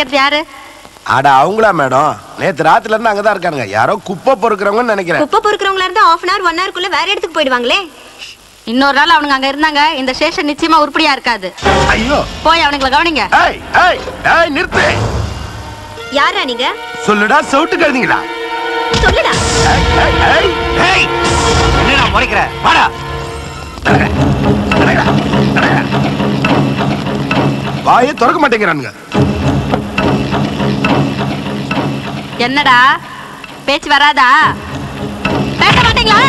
நிக்கிறது யாரு அட அவங்களா மேடம் நேத்து ராத்துல இருந்து அங்கதான் இருக்காங்க யாரோ குப்பை பொறுக்கிறவங்கன்னு நினைக்கிறேன் குப்பை பொறுக்கிறவங்களா இருந்தா ஆஃப் அன் ஹவர் ஒன் ஹவருக்குள்ள வேற இடத்துக்கு போயிடுவாங்களே இன்னொரு நாள் அவனுங்க அங்க இருந்தாங்க இந்த ஸ்டேஷன் நிச்சயமா உருப்படியா இருக்காது ஐயோ போய் அவனுங்களை கவனிங்க ஏய் ஏய் ஏய் நிறுத்து யாரா நீங்க சொல்லுடா சவுட்டு கழுதிங்களா சொல்லுடா ஏய் ஏய் ஏய் ஏய் என்னடா முறைக்கிற வாடா வாயை திறக்க மாட்டேங்கிறானுங்க என்னடா பேச்சு வராதா பேச மாட்டீங்களா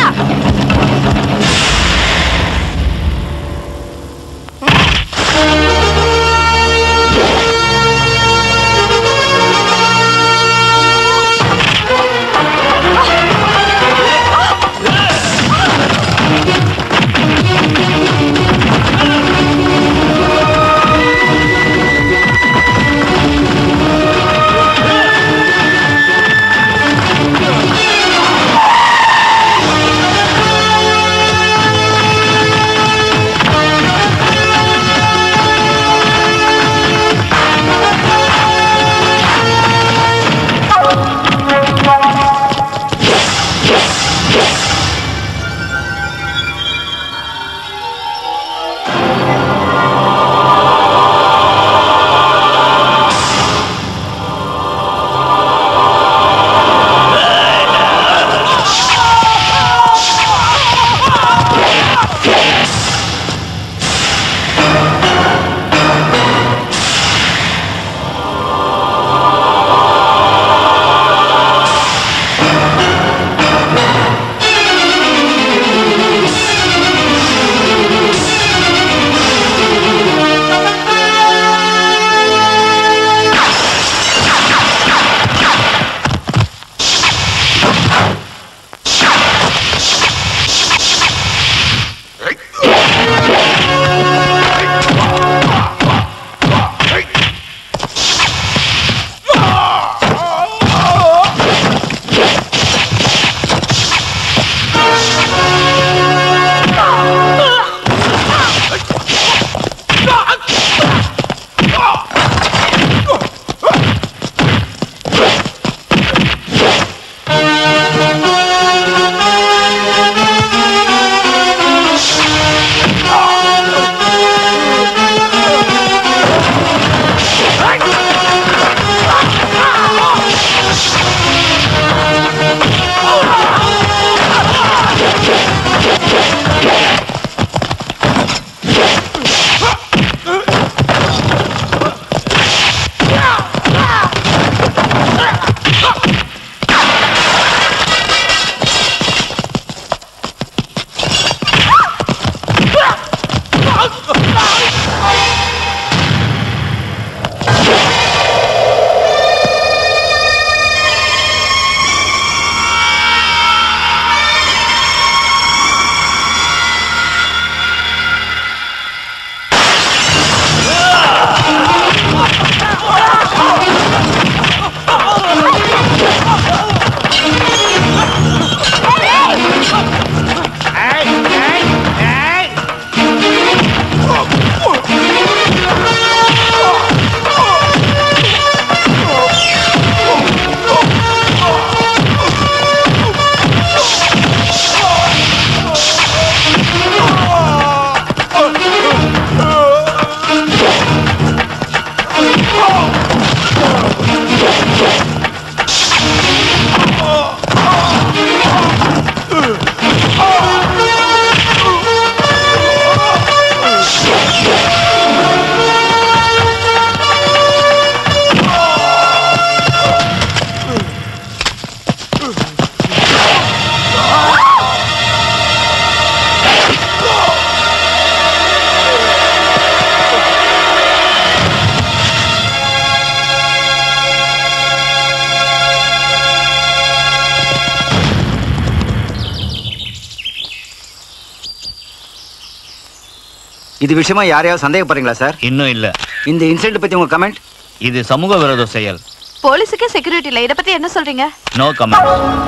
இது விஷயமா யாரையாவது சந்தேகப்படுறீங்களா சார் இன்னும் இல்ல இந்த இன்சிடென்ட் பத்தி உங்க கமெண்ட் இது சமூக விரோத செயல் போலீஸுக்கே செக்யூரிட்டி இல்ல இத பத்தி என்ன சொல்றீங்க நோ கமெண்ட்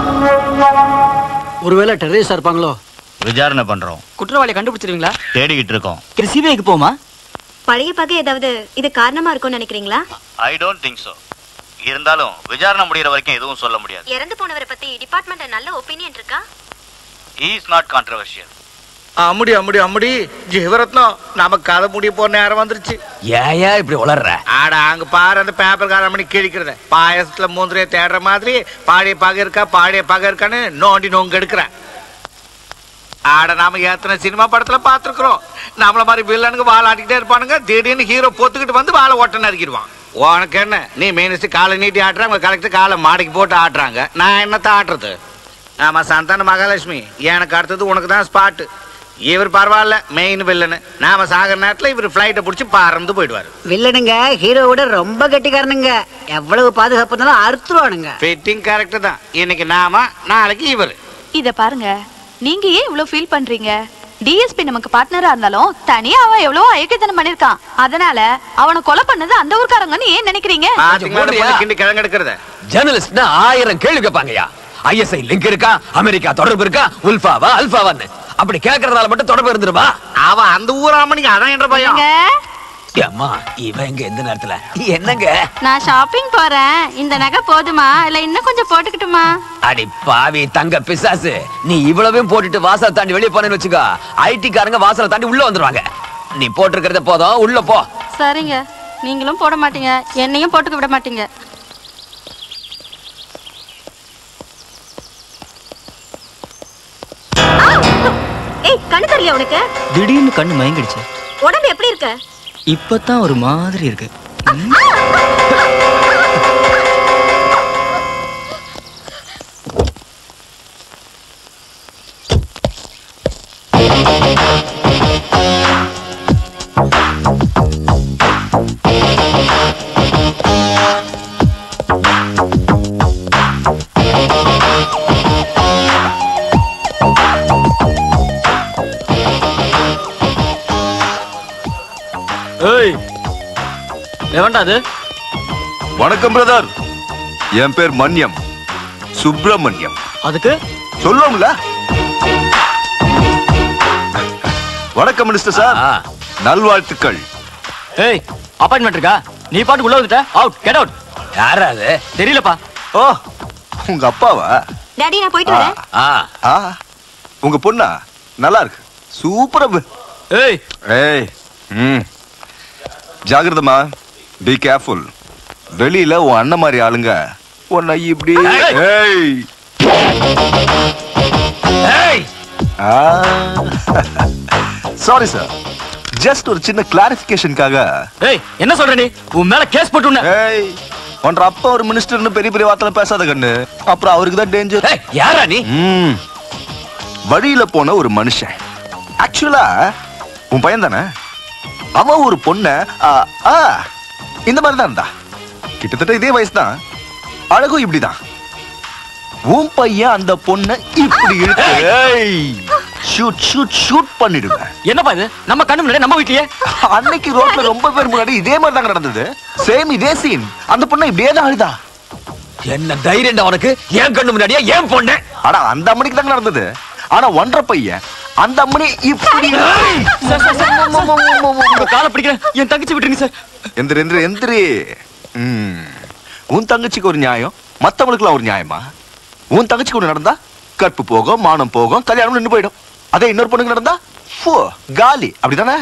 ஒருவேளை டெரரிஸ்டா இருப்பாங்களோ விசாரணை பண்றோம் குற்றவாளியை கண்டுபிடிச்சிருவீங்களா தேடிக்கிட்டு இருக்கோம் இது சிபிஐக்கு போமா பழைய பகை ஏதாவது இது காரணமா இருக்கும்னு நினைக்கிறீங்களா ஐ டோன்ட் திங்க் so இருந்தாலும் விசாரணை முடியிற வரைக்கும் எதுவும் சொல்ல முடியாது இறந்து போனவரை பத்தி டிபார்ட்மெண்ட்ல நல்ல ஒப்பீனியன் இருக்கா he is not controversial அம்முடி அம்முடி அம்முடி Jeevarathnam நமக்கு கதை முடிய போற நேரம் வந்துருச்சு ஏயா இப்படி உளர்ற ஆட அங்க பாரு அந்த பேப்பர் கார மணி கிழிக்கிறத பாயசத்துல மூந்திரைய தேடுற மாதிரி பாழைய பகை இருக்கா பாழைய பகை இருக்கான்னு நோண்டி நோங்க எடுக்கிறேன் ஆட நாம எத்தனை சினிமா படத்துல பார்த்துருக்குறோம் நம்மள மாதிரி வில்லனுங்க வாழ ஆட்டிக்கிட்டே இருப்பானுங்க திடீர்னு ஹீரோ பொத்துக்கிட்டு வந்து வாழை ஓட்ட நறுக்கிடுவான் உனக்கு என்ன நீ மீனிஸ்ட் காலை நீட்டி ஆட்டுறாங்க கலெக்டர் காலை மாடிக்கு போட்டு ஆட்டுறாங்க நான் என்னத்த ஆட்டுறது ஆமா சந்தான மகாலட்சுமி எனக்கு அடுத்தது உனக்கு தான் ஸ்பாட்டு இவர் பரவாயில்ல மெயின் வில்லனு நாம சாகிற நேரத்துல இவர் ஃப்ளைட்டை பிடிச்சி பறந்து போயிடுவாரு வில்லனுங்க ஹீரோவோட ரொம்ப கெட்டிக்காரனுங்க எவ்வளவு பாதுகாப்பு இருந்தாலும் அறுத்துருவானுங்க ஃபிட்டிங் கரெக்ட் தான் இன்னைக்கு நாம நாளைக்கு இவர் இத பாருங்க நீங்க ஏன் இவ்ளோ ஃபீல் பண்றீங்க டிஎஸ்பி நமக்கு பார்ட்னரா இருந்தாலும் தனியா அவன் எவ்வளவு அயக்கத்தனம் பண்ணிருக்கான் அதனால அவனை கொலை பண்ணது அந்த ஊர்க்காரங்கன்னு ஏன் நினைக்கிறீங்க பாத்தீங்களா இந்த போடுறியா? பொண்ணு கிண்டி கிழங்கு எடுக்கிறத ஜேர்னலிஸ்ட்னா ஆயிரம் கேள்வி கேட்பாங்கயா ஐஎஸ்ஐ லிங்க் இருக்கா அமெரிக்கா தொடர்பு இருக்கா உல்ஃபாவா அல்ஃபாவான்னு அப்படி கேட்கறதால மட்டும் தொடர்பு இருந்துருமா அவன் அந்த ஊராமணிக்கு அதான் என்ற பையன் ஏங்க, அம்மா இவன் எங்க எந்த நேரத்துல என்னங்க நான் ஷாப்பிங் போறேன் இந்த நகை போதுமா இல்ல இன்னும் கொஞ்சம் போட்டுக்கிட்டுமா அடி பாவி தங்க பிசாசு நீ இவ்வளவையும் போட்டுட்டு வாசலை தாண்டி வெளியே போனேன்னு வச்சுக்கோ ஐடி காரங்க வாசலை தாண்டி உள்ள வந்துருவாங்க நீ போட்டிருக்கிறத போதும் உள்ள போ சரிங்க நீங்களும் போட மாட்டீங்க என்னையும் போட்டுக்க விட மாட்டீங்க ஏய் கண்ணு தெரியல உனக்கு திடீர்னு கண்ணு மயங்கிடுச்சு உடம்பு எப்படி இருக்கு இப்பதான் ஒரு மாதிரி இருக்கு ஏய் எவன்டா அது வணக்கம் பிரதர் என் பேர் மன்யம் சுப்பிரமணியம் அதுக்கு சொல்லுவோம்ல வணக்கம் மினிஸ்டர் சார் ஆ. நல்வாழ்த்துக்கள் ஏய் அப்பாயின்மெண்ட் இருக்கா நீ பாட்டு உள்ள வந்துட்ட அவுட் கெட் அவுட் யாரா அது தெரியலப்பா ஓ உங்க அப்பாவா டாடி நான் போயிட்டு வரேன் ஆ ஆ உங்க பொண்ணா நல்லா இருக்கு சூப்பரா பு- ஏய் ஏய் ம் ஜாகிரதமா பி கேர்ஃபுல் வெளியில உன் அண்ணன் மாதிரி ஆளுங்க உன்னை இப்படி ஏய். ஏய் ஏய் சாரி சார் ஜஸ்ட் ஒரு சின்ன கிளாரிபிகேஷனுக்காக ஏய் என்ன சொல்ற நீ உன் மேல கேஸ் போட்டு உன்னை- ஏய் ஒன்ற அப்பா ஒரு மினிஸ்டர்னு பெரிய பெரிய வார்த்தையில பேசாத கண்ணு அப்புறம் அவருக்கு தான் டேஞ்சர் ஏய் யாரா நீ ம் வழியில போன ஒரு மனுஷன் ஆக்சுவலா உன் பையன் தானே அவன் ஒரு பொண்ண ஆ, ஆ, இந்த மாதிரி தான் இருந்தா கிட்டத்தட்ட இதே வயசு தான் அழகும் இப்படிதான் உன் பையன் அந்த பொண்ண இப்படி இழுத்து ஷூட் ஷூட் ஷூட் பண்ணிடுவேன் என்னப்பா இது நம்ம கண்ணு முன்னாடி நம்ம வீட்லயே அன்னைக்கு ரோட்ல ரொம்ப பேர் முன்னாடி இதே மாதிரி தாங்க நடந்தது சேம் இதே சீன் அந்த பொண்ணை இப்படியே தான் அழுதா என்ன தைரியம்டா உனக்கு ஏன் கண்ணு முன்னாடியே ஏன் பொண்ணு ஆனா அந்த அம்மனிக்கு தாங்க நடந்தது ஆனா ஒன்றரை பையன் அந்த அம்மனி இப்படி சார், சார், சார், உங்க காலை பிடிக்கிறேன் என் தங்கச்சி விட்டுருங்க சார் எந்திரி எந்திரி எந்திரி ம். உன் தங்கச்சிக்கு ஒரு நியாயம் மத்தவங்களுக்குலாம் ஒரு நியாயமா உன் தங்கச்சிக்கு ஒன்று நடந்தா கற்பு போகும் மானம் போகும் கல்யாணம் நின்று போயிடும் அதே இன்னொரு பொண்ணுக்கு நடந்தா ஃபோ காலி அப்படிதானே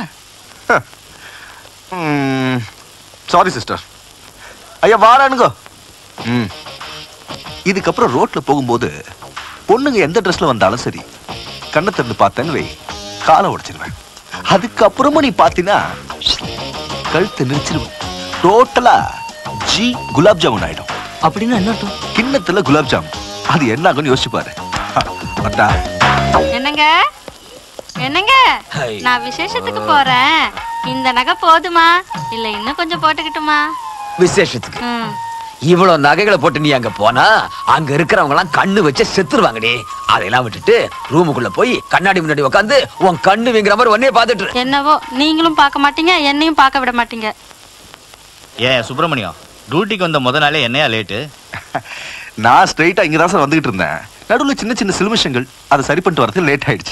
சாரி சிஸ்டர் ஐயா வாரானுங்க ம் இதுக்கப்புறம் ரோட்ல போகும்போது பொண்ணுங்க எந்த ட்ரெஸ்ல வந்தாலும் சரி கண்ணை திறந்து பார்த்தேன்னு வை காலை உடைச்சிருவேன் அதுக்கப்புறமும் நீ பார்த்தீங்கன்னா கழுத்தை நெரிச்சிருவேன் டோட்டலா ஜி குலாப் ஜாமுன் ஆயிடும் அப்படின்னா என்ன அர்த்தம் கிண்ணத்துல குலாப் ஜாமுன் அது என்ன ஆகும்னு யோசிச்சு பாரு ஹ, அத்தா. என்னங்க என்னங்க ஹை. நான் விசேஷத்துக்கு போறேன் இந்த நகை போதுமா இல்ல இன்னும் கொஞ்சம் போட்டுக்கிட்டுமா விசேஷத்துக்கு ம் இவ்வளவு நகைகளை போட்டு நீ அங்க போனா அங்க இருக்கிறவங்க எல்லாம் கண்ணு வச்சு செத்துருவாங்கடி அதையெல்லாம் விட்டுட்டு ரூமுக்குள்ள போய் கண்ணாடி முன்னாடி உட்காந்து உன் கண்ணு வீங்குற மாதிரி ஒன்னே பாத்துட்டு இரு. என்னவோ நீங்களும் பார்க்க மாட்டீங்க என்னையும் பார்க்க விட மாட்டீங்க ஏன் சுப்பிரமணியம் டியூட்டிக்கு வந்த முத நாளே என்னையா லேட்டு நான் ஸ்ட்ரைட்டா இங்க தான் சார் வந்துகிட்டு இருந்தேன் நடுவுல சின்ன சின்ன சிலுமிஷங்கள் அதை சரி பண்ணிட்டு வரது லேட் ஆயிடுச்சு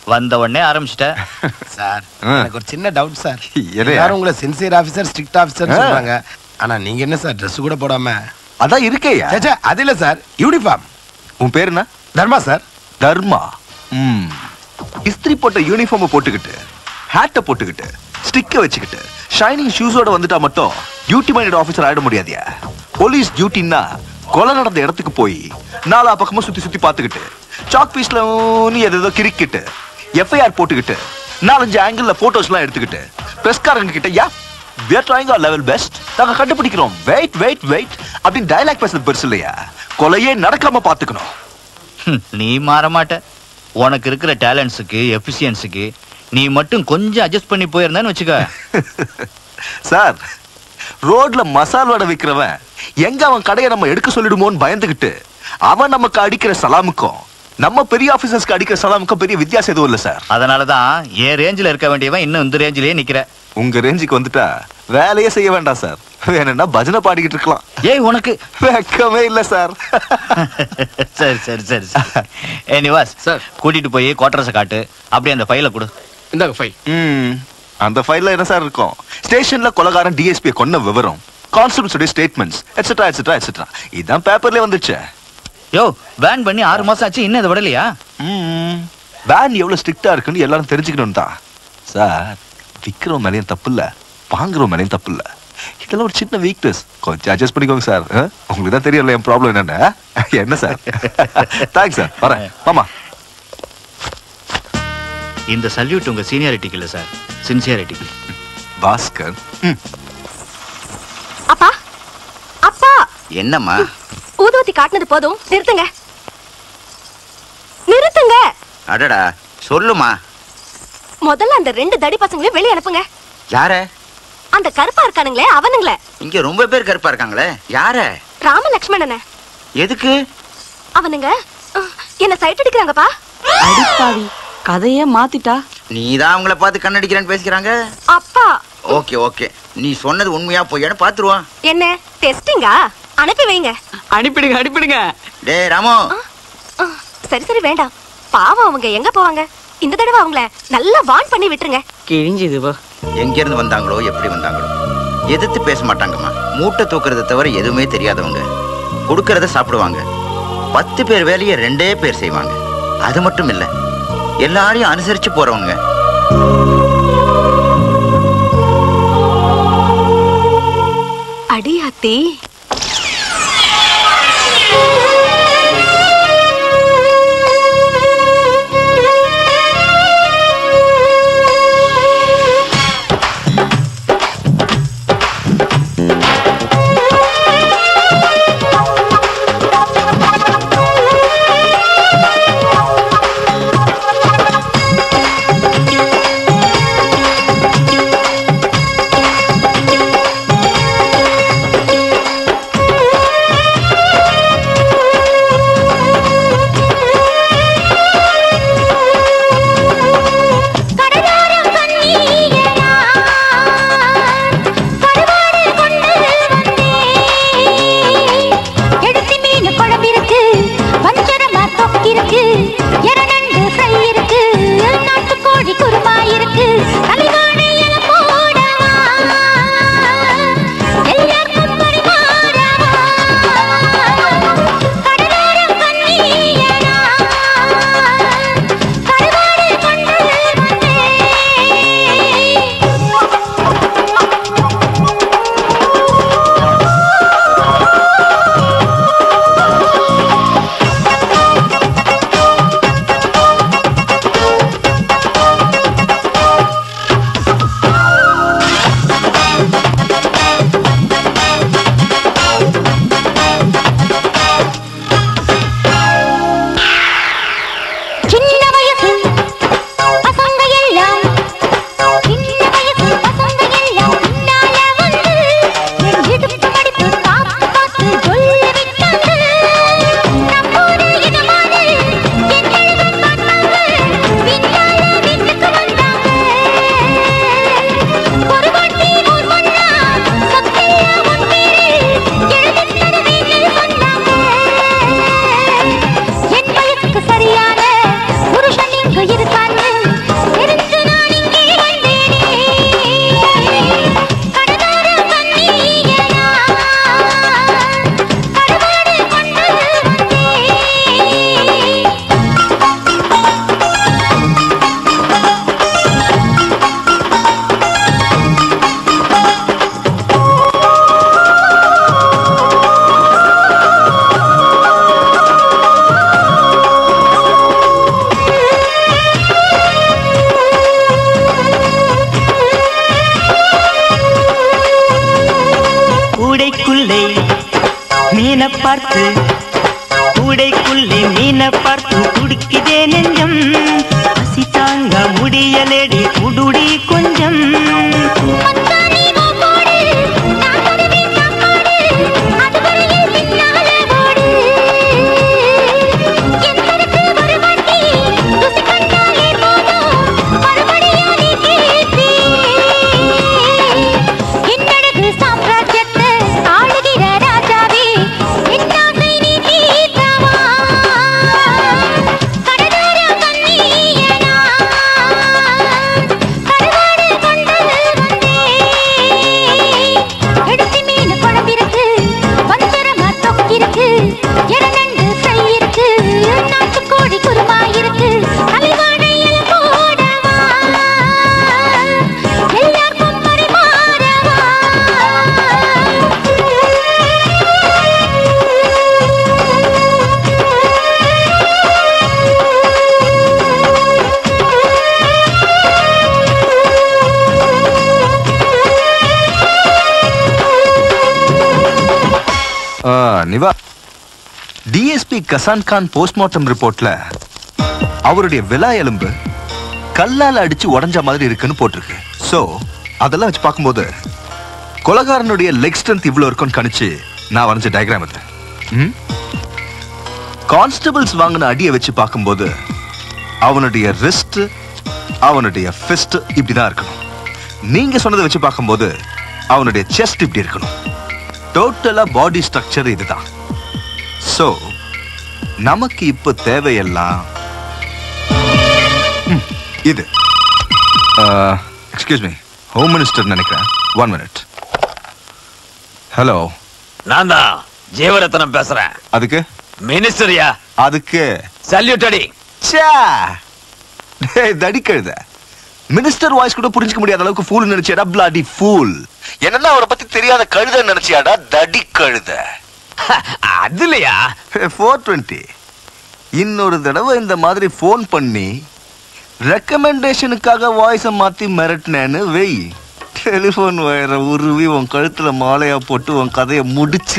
வந்த உடனே ஆரம்பிச்சிட்ட சார் ஆ. எனக்கு ஒரு சின்ன டவுட் சார் எதையா? எல்லாரும் உங்களை சின்சியர் ஆபீசர் ஸ்ட்ரிக்ட் ஆபீசர் ஆ. சொல்றாங்க ஆனா நீங்க என்ன சார் Dress கூட போடாம அதான் இருக்கேயா ச்சே, ச்சே, அது இல்ல சார் யூனிஃபார்ம் உன் பேர் என்ன தர்மா சார் தர்மா ம் இஸ்திரி போட்ட யூனிஃபார்ம் போட்டுக்கிட்டு ஹேட்டை போட்டுக்கிட்டு ஸ்டிக்கை வச்சுக்கிட்டு ஷைனிங் ஷூஸோட வந்துட்டா மட்டும் டியூட்டி மைண்டட் ஆஃபீஸர் ஆயிட முடியாதியா போலீஸ் டியூட்டின்னா கொலை நடந்த இடத்துக்கு போய் நாலா பக்கமா சுத்தி சுத்தி பார்த்துக்கிட்டு சாக் பீஸ்ல நீ எதோ கிரிக்கிட்டு எஃப்ஐஆர் போட்டுக்கிட்டு நாலஞ்சு ஆங்கிள் போட்டோஸ்லாம் எடுத்துக்கிட்டு பிரஸ்காரங்க கிட்ட யா we are trying our level best நாங்க கண்டுபிடிக்கிறோம் வெயிட் வெயிட் வெயிட் அப்படின்னு டயலாக் பேசுறது பெருசு இல்லையா கொலையே நடக்காம பாத்துக்கணும் ஹம், நீ மாற மாட்ட உனக்கு இருக்கிற டேலண்ட்ஸுக்கு எஃபிஷியன்ஸுக்கு நீ மட்டும் கொஞ்சம் அட்ஜஸ்ட் பண்ணி போயிருந்தான்னு வச்சுக்க சார் ரோட்ல மசால் வடை விக்கிறவன் எங்க அவன் கடையை நம்ம எடுக்க சொல்லிடுமோன்னு பயந்துகிட்டு அவன் நமக்கு அடிக்கிற சலாமுக்கும் நம்ம பெரிய ஆபீசர்ஸ்க்கு அடிக்கிற சலாமுக்கும் பெரிய வித்தியாசம் எதுவும் இல்ல சார் அதனாலதான் என் ரேஞ்சில் இருக்க வேண்டியவன் இன்னும் இந்த ரேஞ்சிலேயே நிக்கிற உங்க ரேஞ்சுக்கு வந்துட்டா வேலையே செய்ய வேண்டாம் சார் வேணும்னா பஜனை பாடிக்கிட்டு இருக்கலாம் ஏய் உனக்கு வெக்கமே இல்ல சார் சரி சரி சரி சரி ஏ நிவாஸ் சார். கூட்டிட்டு போய் குவார்டர்ஸை காட்டு அப்படியே அந்த ஃபைலை கொடு இந்தாங்க ஃபைல் ம், அந்த ஃபைல்ல என்ன சார் இருக்கும் ஸ்டேஷன்ல கொலகாரன் டிஎஸ்பி கொன்ன விவரம் கான்ஸ்டபிள்ஸோட ஸ்டேட்மெண்ட்ஸ் எட்ஸெட்ரா எட்ஸெட்ரா எட்ஸெட்ரா இதான் பேப்பர்லயே வந்துச்சு யோ பேன் பண்ணி ஆறு மாசம் ஆச்சு இன்னும் இதை விடலையா பேன் எவ்வளவு ஸ்ட்ரிக்டா இருக்குன்னு எல்லாரும் தெரிஞ்சுக்கணும் தான் சார் விக்கிறவ மேலேயும் தப்பு இல்ல வாங்குறவ மேலேயும் தப்பு இல்ல இதெல்லாம் ஒரு சின்ன வீக்னஸ் கொஞ்சம் அட்ஜஸ்ட் பண்ணிக்கோங்க சார் ஆ? உங்களுக்கு தான் தெரியல என் ப்ராப்ளம் என்னன்னு ஆ? என்ன சார் தேங்க்ஸ் சார் வரேன் மாமா இந்த சல்யூட் உங்க சீனியாரிட்டிக்கு இல்ல சார் சின்சியாரிட்டிக்கு பாஸ்கர் ம், அப்பா அப்பா என்னம்மா ஊதுவத்தி காட்டினது போதும் நிறுத்துங்க நிறுத்துங்க அடடா சொல்லுமா முதல்ல அந்த ரெண்டு தடி பசங்களையும் வெளிய அனுப்புங்க யார அந்த கருப்பா இருக்கானுங்களே அவனுங்களே இங்க ரொம்ப பேர் கருப்பா இருக்காங்களே யார ராம லக்ஷ்மணன எதுக்கு அவனுங்க அஹ், என்ன சைட் அடிக்கிறாங்கப்பா அடிப்பாவி கதையே மாத்திட்டா நீ தான் அவங்கள பார்த்து கண்ணடிக்கிறேன்னு பேசிக்கிறாங்க அப்பா ஓகே ஓகே நீ சொன்னது உண்மையா பொய்யான்னு பாத்துருவான் என்ன டெஸ்டிங்கா அனுப்பி வைங்க அனுப்பிடுங்க அனுப்பிடுங்க டேய் ராமு அஹ், சரி சரி வேண்டாம் பாவம் அவங்க எங்க போவாங்க இந்த தடவை அவங்கள நல்லா வான் பண்ணி விட்டுருங்க கிழிஞ்சுது போ எங்க இருந்து வந்தாங்களோ எப்படி வந்தாங்களோ எதிர்த்து பேச மாட்டாங்கம்மா மூட்டை தூக்குறதை தவிர எதுவுமே தெரியாதவங்க கொடுக்கறத சாப்பிடுவாங்க பத்து பேர் வேலையை ரெண்டே பேர் செய்வாங்க அது மட்டும் இல்ல எல்லாரையும் அனுசரிச்சு போறவங்க அடியாத்தி என்ன பார்த்து கூடைக்குள்ளே மீனை பார்த்து குடிக்குதே நெஞ்சம் பசி தாங்க முடியலடி குடுடி கொஞ்சம் என்னடகு சாம்ராஜ்யத்தை ஆளுகிற ராஜாவே என்னாசை நீ தீர்த்தவா கடலோர கண்ணியனா கருவாடு கொண்டு வந்தேன் எடுத்து மீன் குழம்பிருக்கு வஞ்சரமா தொக்கிருக்கு எரநண்டு ஃப்ரை இருக்கு நாட்டுக்கோழி குருமா இருக்கு தலைவாழையில் போடவா எல்லாருக்கும் பரிமாறவா ஆ, நிவா டிஎஸ்பி கசான் கான் போஸ்ட்மார்ட்டம் ரிப்போர்ட்ல அவருடைய விலா எலும்பு கல்லால அடிச்சு உடைஞ்ச மாதிரி இருக்குன்னு போட்டிருக்கு சோ அதெல்லாம் வச்சு பார்க்கும்போது கொலகாரனுடைய லெக் ஸ்ட்ரென்த் இவ்வளவு இருக்கும்னு கணிச்சு நான் வரைஞ்ச டயக்ராம் இது ம்? கான்ஸ்டபிள்ஸ் வாங்கின அடியை வச்சு பார்க்கும்போது அவனுடைய ரிஸ்ட் அவனுடைய ஃபிஸ்ட் இப்படிதான் இருக்கணும் நீங்க சொன்னதை வச்சு பார்க்கும்போது அவனுடைய செஸ்ட் இப்படி இருக்கணும் டோட்டலா பாடி ஸ்ட்ரக்சர் இதுதான் சோ நமக்கு இப்ப தேவையெல்லாம் ம், இது எக்ஸ்கியூஸ் மீ ஹோம் மினிஸ்டர் நினைக்கிறேன் ஒன் மினிட் ஹலோ நான் தான் ஜீவரத்னம் பேசுறேன் அதுக்கு மினிஸ்டரியா அதுக்கு சல்யூட் அடி ச்சே டேய் தடி கழுத மினிஸ்டர் வாய்ஸ் கூட புரிஞ்சுக்க முடியாத அளவுக்கு ஃபூல் நினைச்சியாடா பிளாடி ஃபூல் என்னன்னா அவரை பத்தி தெரியாத கழுத நினைச்சியாடா தடி கழுத அதுலயா ஃபோர் டுவெண்ட்டி இன்னொரு தடவை இந்த மாதிரி ஃபோன் பண்ணி ரெக்கமெண்டேஷனுக்காக வாய்ஸை மாத்தி மிரட்டினேன்னு வெய் டெலிஃபோன் வயரை உருவி உன் கழுத்துல மாலையா போட்டு உன் கதையை முடிச்சு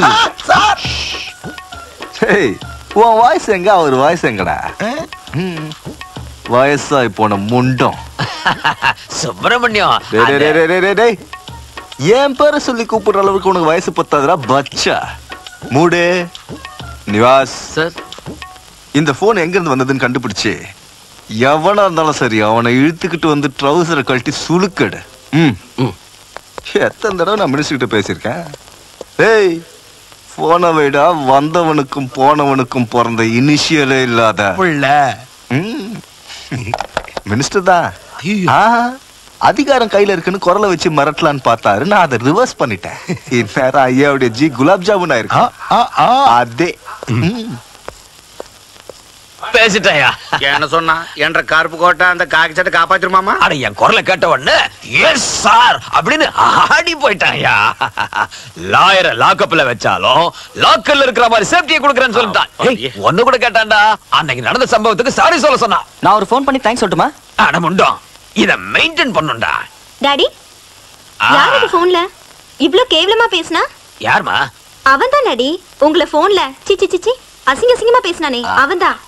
ஏய் உன் வாய்ஸ் எங்க அவர் வாய்ஸ் எங்கடா ம். வயசாய் போன முண்டம் சுப்பிரமணியம் டேய், டேய், டேய், டேய், டேய், டேய். என் பேரை சொல்லி கூப்பிடுற அளவுக்கு உனக்கு வயசு பத்தாதுடா பச்சா மூடு நிவாஸ் சார் இந்த போன் எங்க இருந்து வந்ததுன்னு கண்டுபிடிச்சு எவனா இருந்தாலும் சரி அவனை இழுத்துக்கிட்டு வந்து ட்ரௌசரை கழட்டி சுளுக்கடு ம் ம். எத்தனை தடவை நான் மினிஸ்டர் கிட்ட பேசியிருக்கேன் ஏய் போன வைடா வந்தவனுக்கும் போனவனுக்கும் பிறந்த இனிஷியலே இல்லாத புள்ள ம். மினிஸ்டர் தான் ஆ, அதிகாரம் கையில இருக்குன்னு குரலை வச்சு மிரட்டலான்னு பார்த்தாரு நான் அதை ரிவர்ஸ் பண்ணிட்டேன் இந்நேரம் ஐயாவுடைய ஜி குலாப் ஜாமுன் ஆயிருக்கும் அதே ம். பேசிட்டயா என்ன சொன்னா என்ற கருப்பு கோட்டை அந்த காக்கி சட்டை காப்பாத்திருமாமா அட என் குரலை கேட்ட உடனே எஸ் சார் அப்படின்னு ஆடி போயிட்டாயா லாயரை லாக்கப்ல வச்சாலும் லாக்கர்ல இருக்கிற மாதிரி சேஃப்டியை கொடுக்கறேன்னு சொல்லிட்டான் ஏய், ஒண்ணு கூட கேட்டான்டா அன்னைக்கு நடந்த சம்பவத்துக்கு சாரி சொல்ல சொன்னான் நான் ஒரு ஃபோன் பண்ணி தேங்க்ஸ் சொல்லட்டுமா அட முண்டோம் இத மெயின்டைன் பண்ணுண்டா டாடி ஆ. யார் இது போன்ல இவ்ளோ கேவலமா பேசினா யாருமா அவன் தான் டாடி உங்களை போன்ல சி சி சி, சி அசிங்க அசிங்கமா பேசினானே அவன் தான்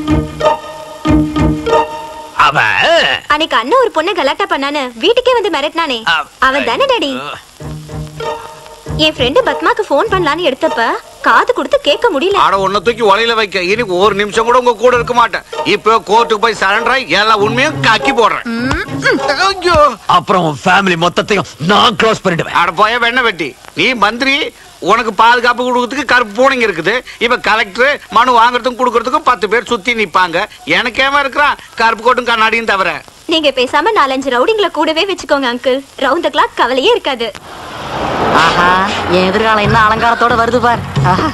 அவன் அன்னைக்கு அண்ணன் ஒரு பொண்ணை கலாட்டா பண்ணானு வீட்டுக்கே வந்து மிரட்டினானே அவன் தானே டாடி என் ஃப்ரெண்டு பத்மாக்கு ஃபோன் பண்ணலான்னு எடுத்தப்ப காது கொடுத்து கேட்க முடியல ஆட உன்னை தூக்கி ஒலையில வைக்க இனி ஒரு நிமிஷம் கூட உங்க கூட இருக்க மாட்டேன் இப்போ கோர்ட்டுக்கு போய் சரண்டர் ஆகி எல்லா உண்மையும் கக்கி போடுறேன் ஐயோ அப்புறம் ஃபேமிலி மொத்தத்தையும் நான் க்ளோஸ் பண்ணிடுவேன் அட போய வெண்ண வெட்டி நீ மந்திரி உனக்கு பாதுகாப்பு கொடுக்கறதுக்கு கருப்பு பூனைங்க இருக்குது இப்ப கலெக்டர் மனு வாங்குறதுக்கும் கொடுக்கறதுக்கும் பத்து பேர் சுத்தி நிப்பாங்க எனக்கு ஏமா இருக்கிறான் கருப்பு கோட்டும் கண்ணாடியும் தவிர நீங்க பேசாம நாலஞ்சு ரவுடிங்களை கூடவே வச்சுக்கோங்க அங்கிள் ரவுண்ட் கிளாக் கவலையே இருக்காது ஆஹா என் எதிர்காலம் என்ன அலங்காரத்தோட வருது பார் ஆஹா.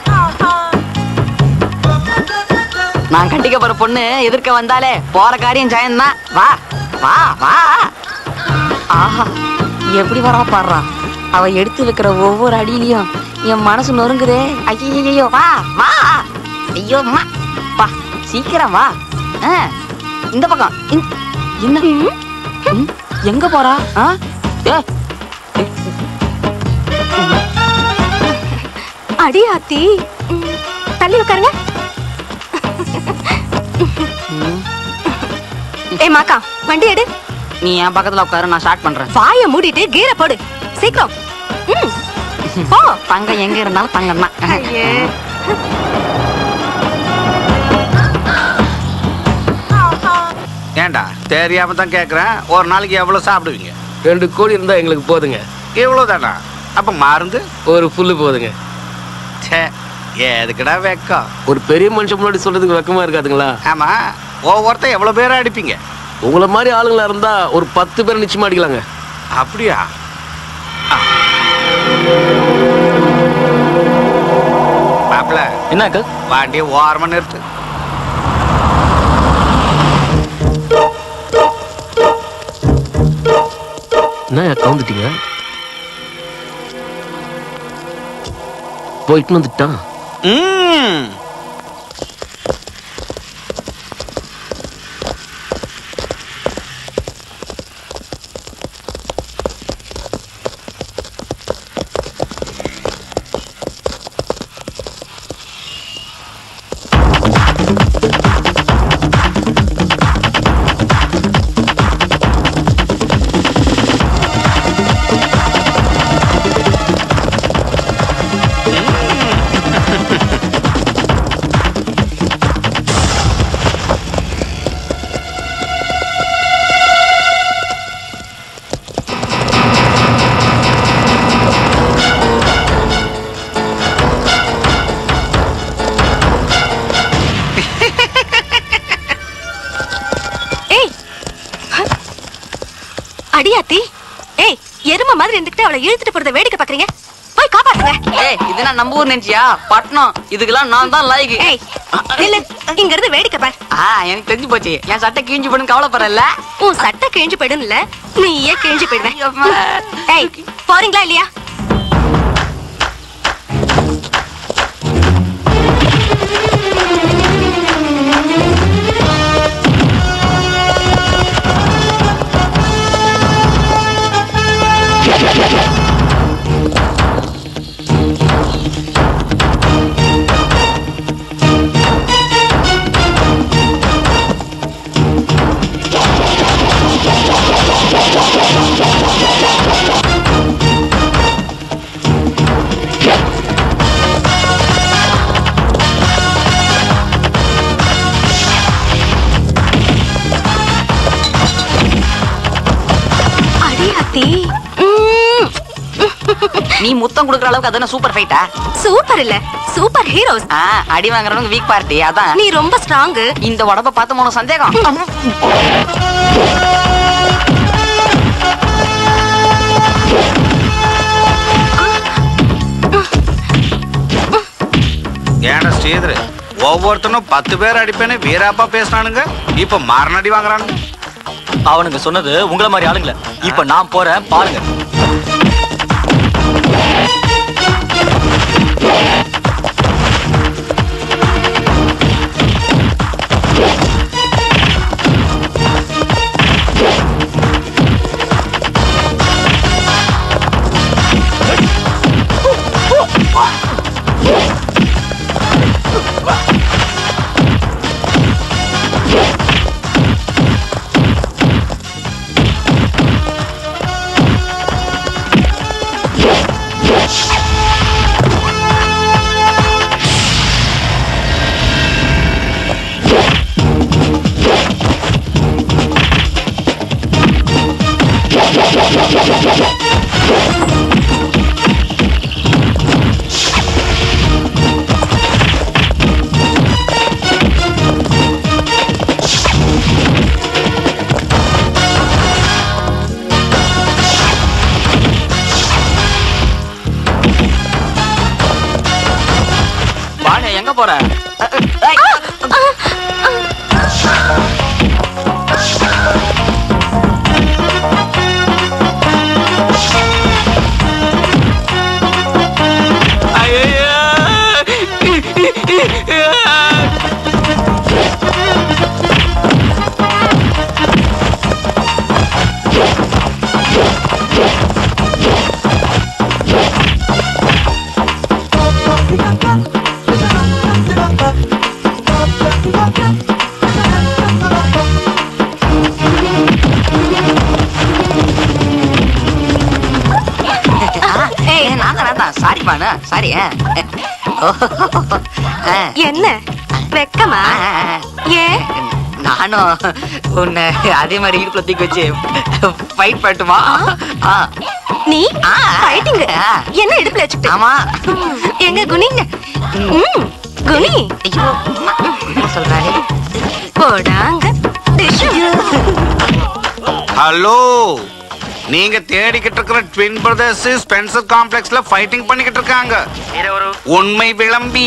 நான் கட்டிக்க போற பொண்ணு எதிர்க்க வந்தாலே போற காரியம் ஜெயந்தான் வா வா வா ஆஹா எப்படி வரா பாடுறான் அவ எடுத்து வைக்கிற ஒவ்வொரு அடியிலையும் என் மனசு நொறுங்குதே ஐயோ வா வா ஐயோ அம்மா வா சீக்கிரம் வா ஆ, இந்த பக்கம் இந்த- என்ன ம், எங்க போறா ஆ? ஏ, அடி ஆத்தி தள்ளி உட்காருங்க ஏய் மாக்கா வண்டி எடு நீ என் பக்கத்துல உட்காரு நான் ஸ்டார்ட் பண்றேன் வாயை மூடிட்டு கீரை போடு சீக்கிரம் ம். போ தங்கம் எங்க இருந்தாலும் தங்கம் தான் ஐயே. ஏன்டா தெரியாம தான் கேக்குறேன் ஒரு நாளைக்கு எவ்வளவு சாப்பிடுவீங்க ரெண்டு கோழி இருந்தா எங்களுக்கு போதுங்க இவ்வளவுதானா அப்ப மருந்து ஒரு புல்லு போதுங்க ச்சே எதுக்குடா வெக்கம் ஒரு பெரிய மனுஷன் முன்னாடி சொல்றதுக்கு வெக்கமா இருக்காதுங்களா ஆமா ஒவ்வொருத்தன் எவ்வளவு பேரை அடிப்பீங்க உங்களை மாதிரி ஆளுங்களா இருந்தா ஒரு பத்து பேர் நிச்சயமா அடிக்கலாங்க அப்படியா மாப்பிள என்னக்கா வண்டியை ஓரமா நிறுத்து என்ன கவுந்துட்டீங்க போயிட்டு வந்துட்டான் ம் ஏய் அடியாத்தி ஏய் எரும மாதிரி இருந்துகிட்டு அவளை இழுத்துட்டு போறத வேடிக்கை பாக்குறீங்க போய் காப்பாத்துங்க ஏய் இது நான் நம்ம ஊர் நினைச்சியா பட்டணம் இதுக்கெல்லாம் நான் தான் லாய்க்கு ஏய் நில்லு இங்க இருந்து வேடிக்கை பார் ஆ எனக்கு தெரிஞ்சு போச்சு என் சட்டை கிழிஞ்சு போடுன்னு கவலைப்படல உன் சட்டை கிழிஞ்சு போயிடும் இல்ல நீ ஏன் கிழிஞ்சு போயிடுவேன் ஏய் போறீங்களா இல்லையா அடியாத்தி நீ முத்தம் கொடுக்குற அளவுக்கு அது என்ன சூப்பர் ஃபைட்டா சூப்பர் இல்ல சூப்பர் ஹீரோஸ் ஆ அடி வாங்குறவங்க வீக் பார்ட்டி அதான் நீ ரொம்ப ஸ்ட்ராங் இந்த உடம்ப பார்த்து மூணு சந்தேகம் ஏன்டா ஸ்ரீதர் ஒவ்வொருத்தனும் பத்து பேர் அடிப்பேன்னு வீராப்பா பேசினானுங்க இப்ப மரணடி வாங்குறானுங்க அவனுங்க சொன்னது உங்கள மாதிரி ஆளுங்கள இப்ப நான் போறேன் பாருங்க வாணி எங்க போற ஆ சாரிம்மா சாரி என்ன வெக்கமா ஏன் நானும் உன்னை அதே மாதிரி இடுப்புல தூக்கி வச்சு ஃபைட் பண்ணட்டுமா ஆ. நீ ஃபைட்டிங் என்ன இடுப்புல வச்சுட்டு ஆமா எங்க குனிங்க ம், குனி ஐயோ என்ன சொல்றாரு போடாங்க ஹலோ நீங்க தேடிக்கிட்டு இருக்கிற ட்வின் பிரதர்ஸ் ஸ்பென்சர் காம்ப்ளெக்ஸ்ல ஃபைட்டிங் பண்ணிக்கிட்டு இருக்காங்க உண்மை விளம்பி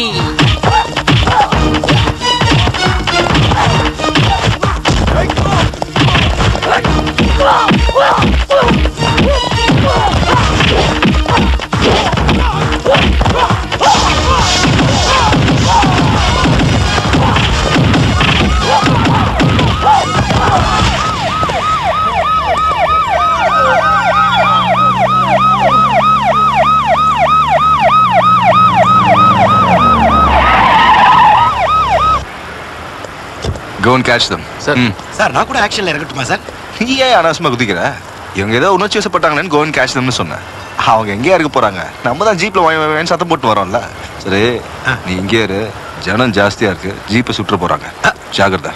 Go and catch them. Sir sir நான் கூட ஆக்ஷன்ல இறங்கட்டுமா சார் நீ ஏன் அனாவசியமா குதிக்கிற இவங்க ஏதோ உணர்ச்சி வசப்பட்டாங்களேன்னு கோ அண்ட் கேட்ச் தம்னு சொன்னேன் அவங்க எங்கேயா இருக்க போறாங்க நம்ம தான் ஜீப்ல வாங்கி வாங்கி சத்தம் போட்டு வரோம்ல சரி நீ இங்கே இரு ஜனம் ஜாஸ்தியா இருக்கு ஜீப்பை சுற்ற போறாங்க ஜாகிரதா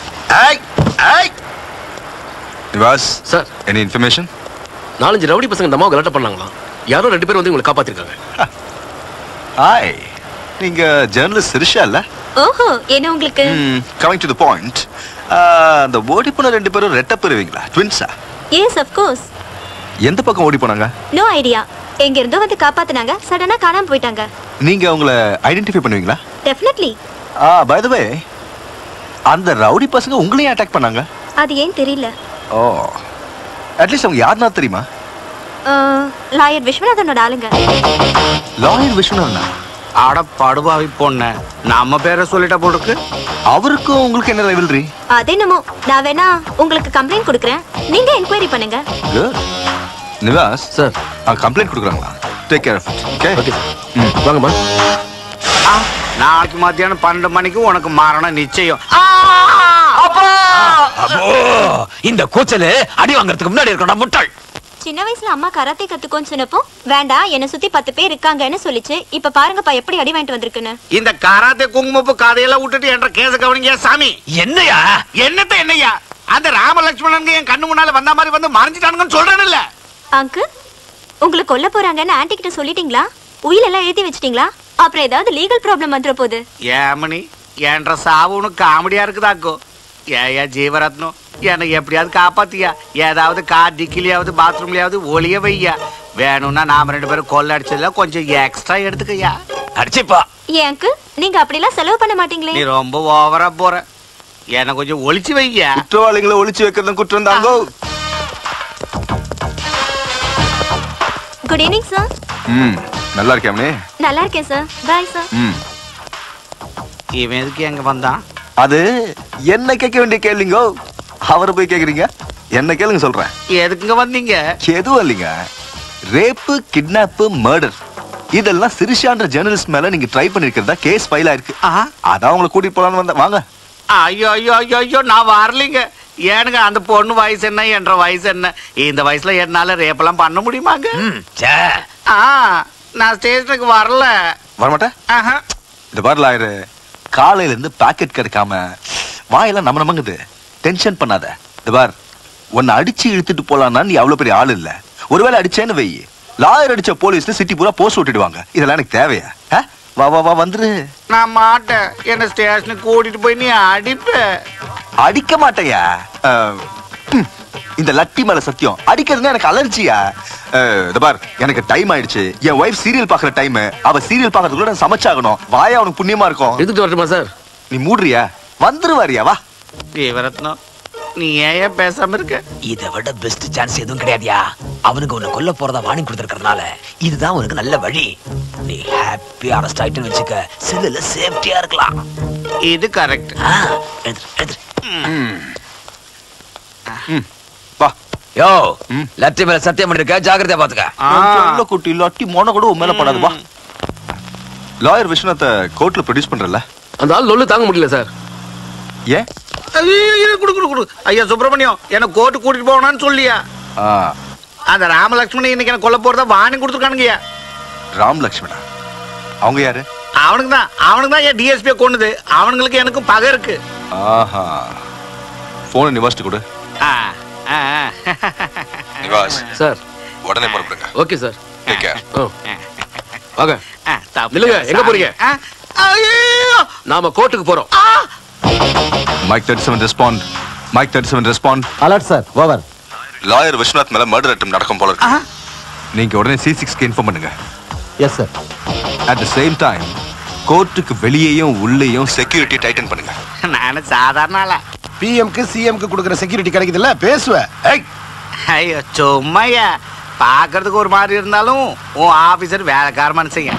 நிவாஸ் சார் எனி இன்ஃபர்மேஷன் நாலஞ்சு ரவுடி பசங்க இந்த அம்மாவை கலாட்டம் பண்ணாங்களாம் யாரோ ரெண்டு பேரும் வந்து உங்களை காப்பாத்திருக்காங்க ஹாய் நீங்க ஜேர்னலிஸ்ட் சிரிஷா இல்ல ஓஹோ என்ன உங்களுக்கு கமிங் டு த பாயிண்ட் அந்த ஓடி போன ரெண்டு பேரும் ரெட்ட பெறுவீங்களா ட்வின்ஸா எஸ் ஆஃப் கோர்ஸ் எந்த பக்கம் ஓடி போனாங்க நோ ஐடியா எங்க இருந்தோ வந்து காப்பாத்துனாங்க சடனா காணாம போயிட்டாங்க நீங்க அவங்கள ஐடென்டிஃபை பண்ணுவீங்களா டெஃபினெட்லி ஆ பை த வே அந்த ரவுடி பசங்க உங்களையும் அட்டாக் பண்ணாங்க அது ஏன் தெரியல ஓ அட்லீஸ்ட் அவங்க யாருன்னா தெரியுமா லாயர் விஸ்வநாதனோட ஆளுங்க லாயர் விஸ்வநாதனா அட படுபாவி பொண்ண நம்ம பேரை சொல்லிட்ட போட்டுருக்கு அவருக்கும் உங்களுக்கு என்ன ரைவல்ரி அது என்னமோ நான் வேணா உங்களுக்கு கம்ப்ளைண்ட் கொடுக்குறேன் நீங்க என்கொயரி பண்ணுங்க குட் நிவாஸ் சார் கம்ப்ளைண்ட் கொடுக்குறாங்களா டேக் கேர் ஓகே ஓகே வாங்கம்மா நாளைக்கு மத்தியானம் பன்னெண்டு மணிக்கு உனக்கு மரணம் நிச்சயம் அப்போ இந்த கூச்சலு அடி வாங்குறதுக்கு முன்னாடி இருக்கணும் முட்டாள் சின்ன வயசுல அம்மா கராத்தே கத்துக்கோன்னு சொன்னப்போ வேண்டாம் என்ன சுத்தி பத்து பேர் இருக்காங்கன்னு சொல்லிச்சு இப்ப பாருங்கப்பா எப்படி அடி வாங்கிட்டு வந்திருக்குன்னு இந்த காராத்தே குங்குமப்பு கதையெல்லாம் விட்டுட்டு என்ற கேச கவனிங்க சாமி என்னையா என்னத்த என்னையா அந்த ராமலட்சுமணன் என் கண்ணு முன்னால வந்த மாதிரி வந்து மறைஞ்சிட்டானுங்கன்னு சொல்றேன்ல அங்கு உங்களை கொல்ல போறாங்கன்னு ஆன்டி கிட்ட சொல்லிட்டீங்களா உயில் எல்லாம் எழுதி வச்சிட்டீங்களா அப்புறம் ஏதாவது லீகல் ப்ராப்ளம் வந்துட போகுது ஏமணி என்ற சாவு உனக்கு காமெடியா இருக்குதாக்கோ ஏயா ஜீவரத்னம் என்னை எப்படியாவது காப்பாத்தியா ஏதாவது கார் டிக்கிலையாவது பாத்ரூம்லயாவது ஒளிய வையா வேணும்னா நாம ரெண்டு பேரும் கொள்ள அடிச்சதுல கொஞ்சம் எக்ஸ்ட்ரா எடுத்துக்கய்யா அடிச்சுப்பா ஏன் அங்கு நீங்க அப்படிலாம் செலவு பண்ண மாட்டீங்களே நீ ரொம்ப ஓவரா போற என்ன கொஞ்சம் ஒளிச்சு வையா குற்றவாளிகளை ஒளிச்சு வைக்கிறது குற்றம் தாங்கோ குட் ஈவினிங் சார் ம் நல்லா இருக்கேன் நல்லா இருக்கேன் சார் பாய் சார் ம் இவன் எதுக்கு எங்க வந்தான் அது என்ன கேட்க வேண்டிய கேளுங்கோ அவரை போய் கேக்குறீங்க என்ன கேளுங்க சொல்றேன் எதுக்குங்க வந்தீங்க எதுவும் இல்லைங்க ரேப்பு கிட்னாப்பு மர்டர் இதெல்லாம் சிரிஷான்ற ஜேர்னலிஸ்ட் மேல நீங்க ட்ரை பண்ணிருக்கிறதா கேஸ் ஃபைல் ஆயிருக்கு அதான் உங்களை கூட்டிட்டு போலான்னு வந்தேன் வாங்க ஐயோ ஐயோ ஐயோ ஐயோ நான் வரலைங்க ஏனுங்க அந்த பொண்ணு வயசு என்ன என்ற வயசு என்ன இந்த வயசுல என்னால ரேப்பெல்லாம் பண்ண முடியுமாங்க ஆ நான் ஸ்டேஷனுக்கு வரல வரமாட்டேன் ஆஹா. இந்த பாரு லாயரு காலையில இருந்து பாக்கெட் கிடைக்காம வாயெல்லாம் நம்ம நமங்குது டென்ஷன் பண்ணாத இந்த பார் உன்னை அடிச்சு இழுத்துட்டு போலான்னா நீ அவ்வளவு பெரிய ஆள் இல்ல ஒருவேளை அடிச்சேன்னு வை லாயர் அடிச்ச போலீஸ்ல சிட்டி பூரா போஸ்ட் விட்டுடுவாங்க இதெல்லாம் எனக்கு தேவையா ஆ? வா வா வா வந்துரு நான் மாட்டேன் என்ன ஸ்டேஷனுக்கு கூட்டிட்டு போய் நீ அடிப்ப அடிக்க மாட்டேயா அஹ், ம், இந்த லட்டி மேல சத்தியம் அடிக்கிறதுனா எனக்கு அலர்ஜியா அஹ், இந்த பார் எனக்கு டைம் ஆயிடுச்சு என் ஒய்ஃப் சீரியல் பாக்குற டைம் அவ சீரியல் பாக்குறதுக்குள்ள நான் சமைச்சாகணும் வாயா அவனுக்கு புண்ணியமா இருக்கும் எடுத்துட்டு வரட்டுமா சார் நீ மூடுறியா வந்துருவாரியா வா ஜீவரத்னம் நீ ஏன் பேசாம இருக்க இதை விட பெஸ்ட் சான்ஸ் எதுவும் கிடையாதுயா அவனுக்கு உன்னை கொல்ல போறதா வார்னிங் கொடுத்துருக்கறனால இதுதான் உனக்கு நல்ல வழி நீ ஹாப்பியா அரெஸ்ட் ஆயிட்டுன்னு வச்சுக்க செல்லுல சேஃப்டியா இருக்கலாம் இது கரெக்ட் வா யோ லத்தி மேல சத்தியம் பண்ணிருக்க ஜாக்கிரதையா பாத்துக்க சொல்ல குட்டி இல்லாட்டி மோன கூட உன் மேல படாது வா லாயர் விஸ்வநாத்தை கோர்ட்ல ப்ரொடியூஸ் பண்றல அந்த ஆள் லொல்லு தாங்க முடியல சார் ஏன் ஐயோ, ஐயோ, குடு குடு குடு ஐயா சுப்பிரமணியம் என்ன கோர்ட்டு கூட்டிட்டு போகணும்னு சொல்லியா ஆ, அந்த ராமலட்சுமணன் இன்னைக்கு என்ன கொல்ல போறதா வாணி கொடுத்துருக்கானுங்கய்யா ராம் லக்ஷ்மணா அவங்க யாரு அவனுக்கு தான் அவனுக்கு தான் என் டிஎஸ்பியை கொண்டுது அவனுங்களுக்கு எனக்கும் பகை இருக்கு ஆஹா போனை நிவாஸ்ட்டு கொடு ஆ, ஆ, ஆ. நிவாஸ் சார் உடனே புறப்படுங்க ஓகே சார் டேக் கேர் வாங்க ஆ, தப்பு. நில்லுங்க எங்க போறீங்க ஆ, ஐயோ! நாம கோர்ட்டுக்கு போறோம் mike thirty seven respond mike thirty seven respond alert sir over lawyer Viswanath மேல மர்டர் அட்டம் நடக்கும் போல இருக்கு நீங்க உடனே சி சிக்ஸ்க்கு இன்ஃபார்ம் பண்ணுங்க yes sir at the same time கோர்ட்டுக்கு வெளியேயும் உள்ளேயும் செக்யூரிட்டி டைட்டன் பண்ணுங்க நானு சாதாரண ஆளா பிஎம்க்கு சிஎம்க்கு கொடுக்குற செக்யூரிட்டி கிடைக்குதுல்ல பேசுவேன் ஏய் ஐயோ சும்மையா பார்க்கறதுக்கு ஒரு மாதிரி இருந்தாலும் உன் ஆபீசர் வேலைக்கார மனுஷங்க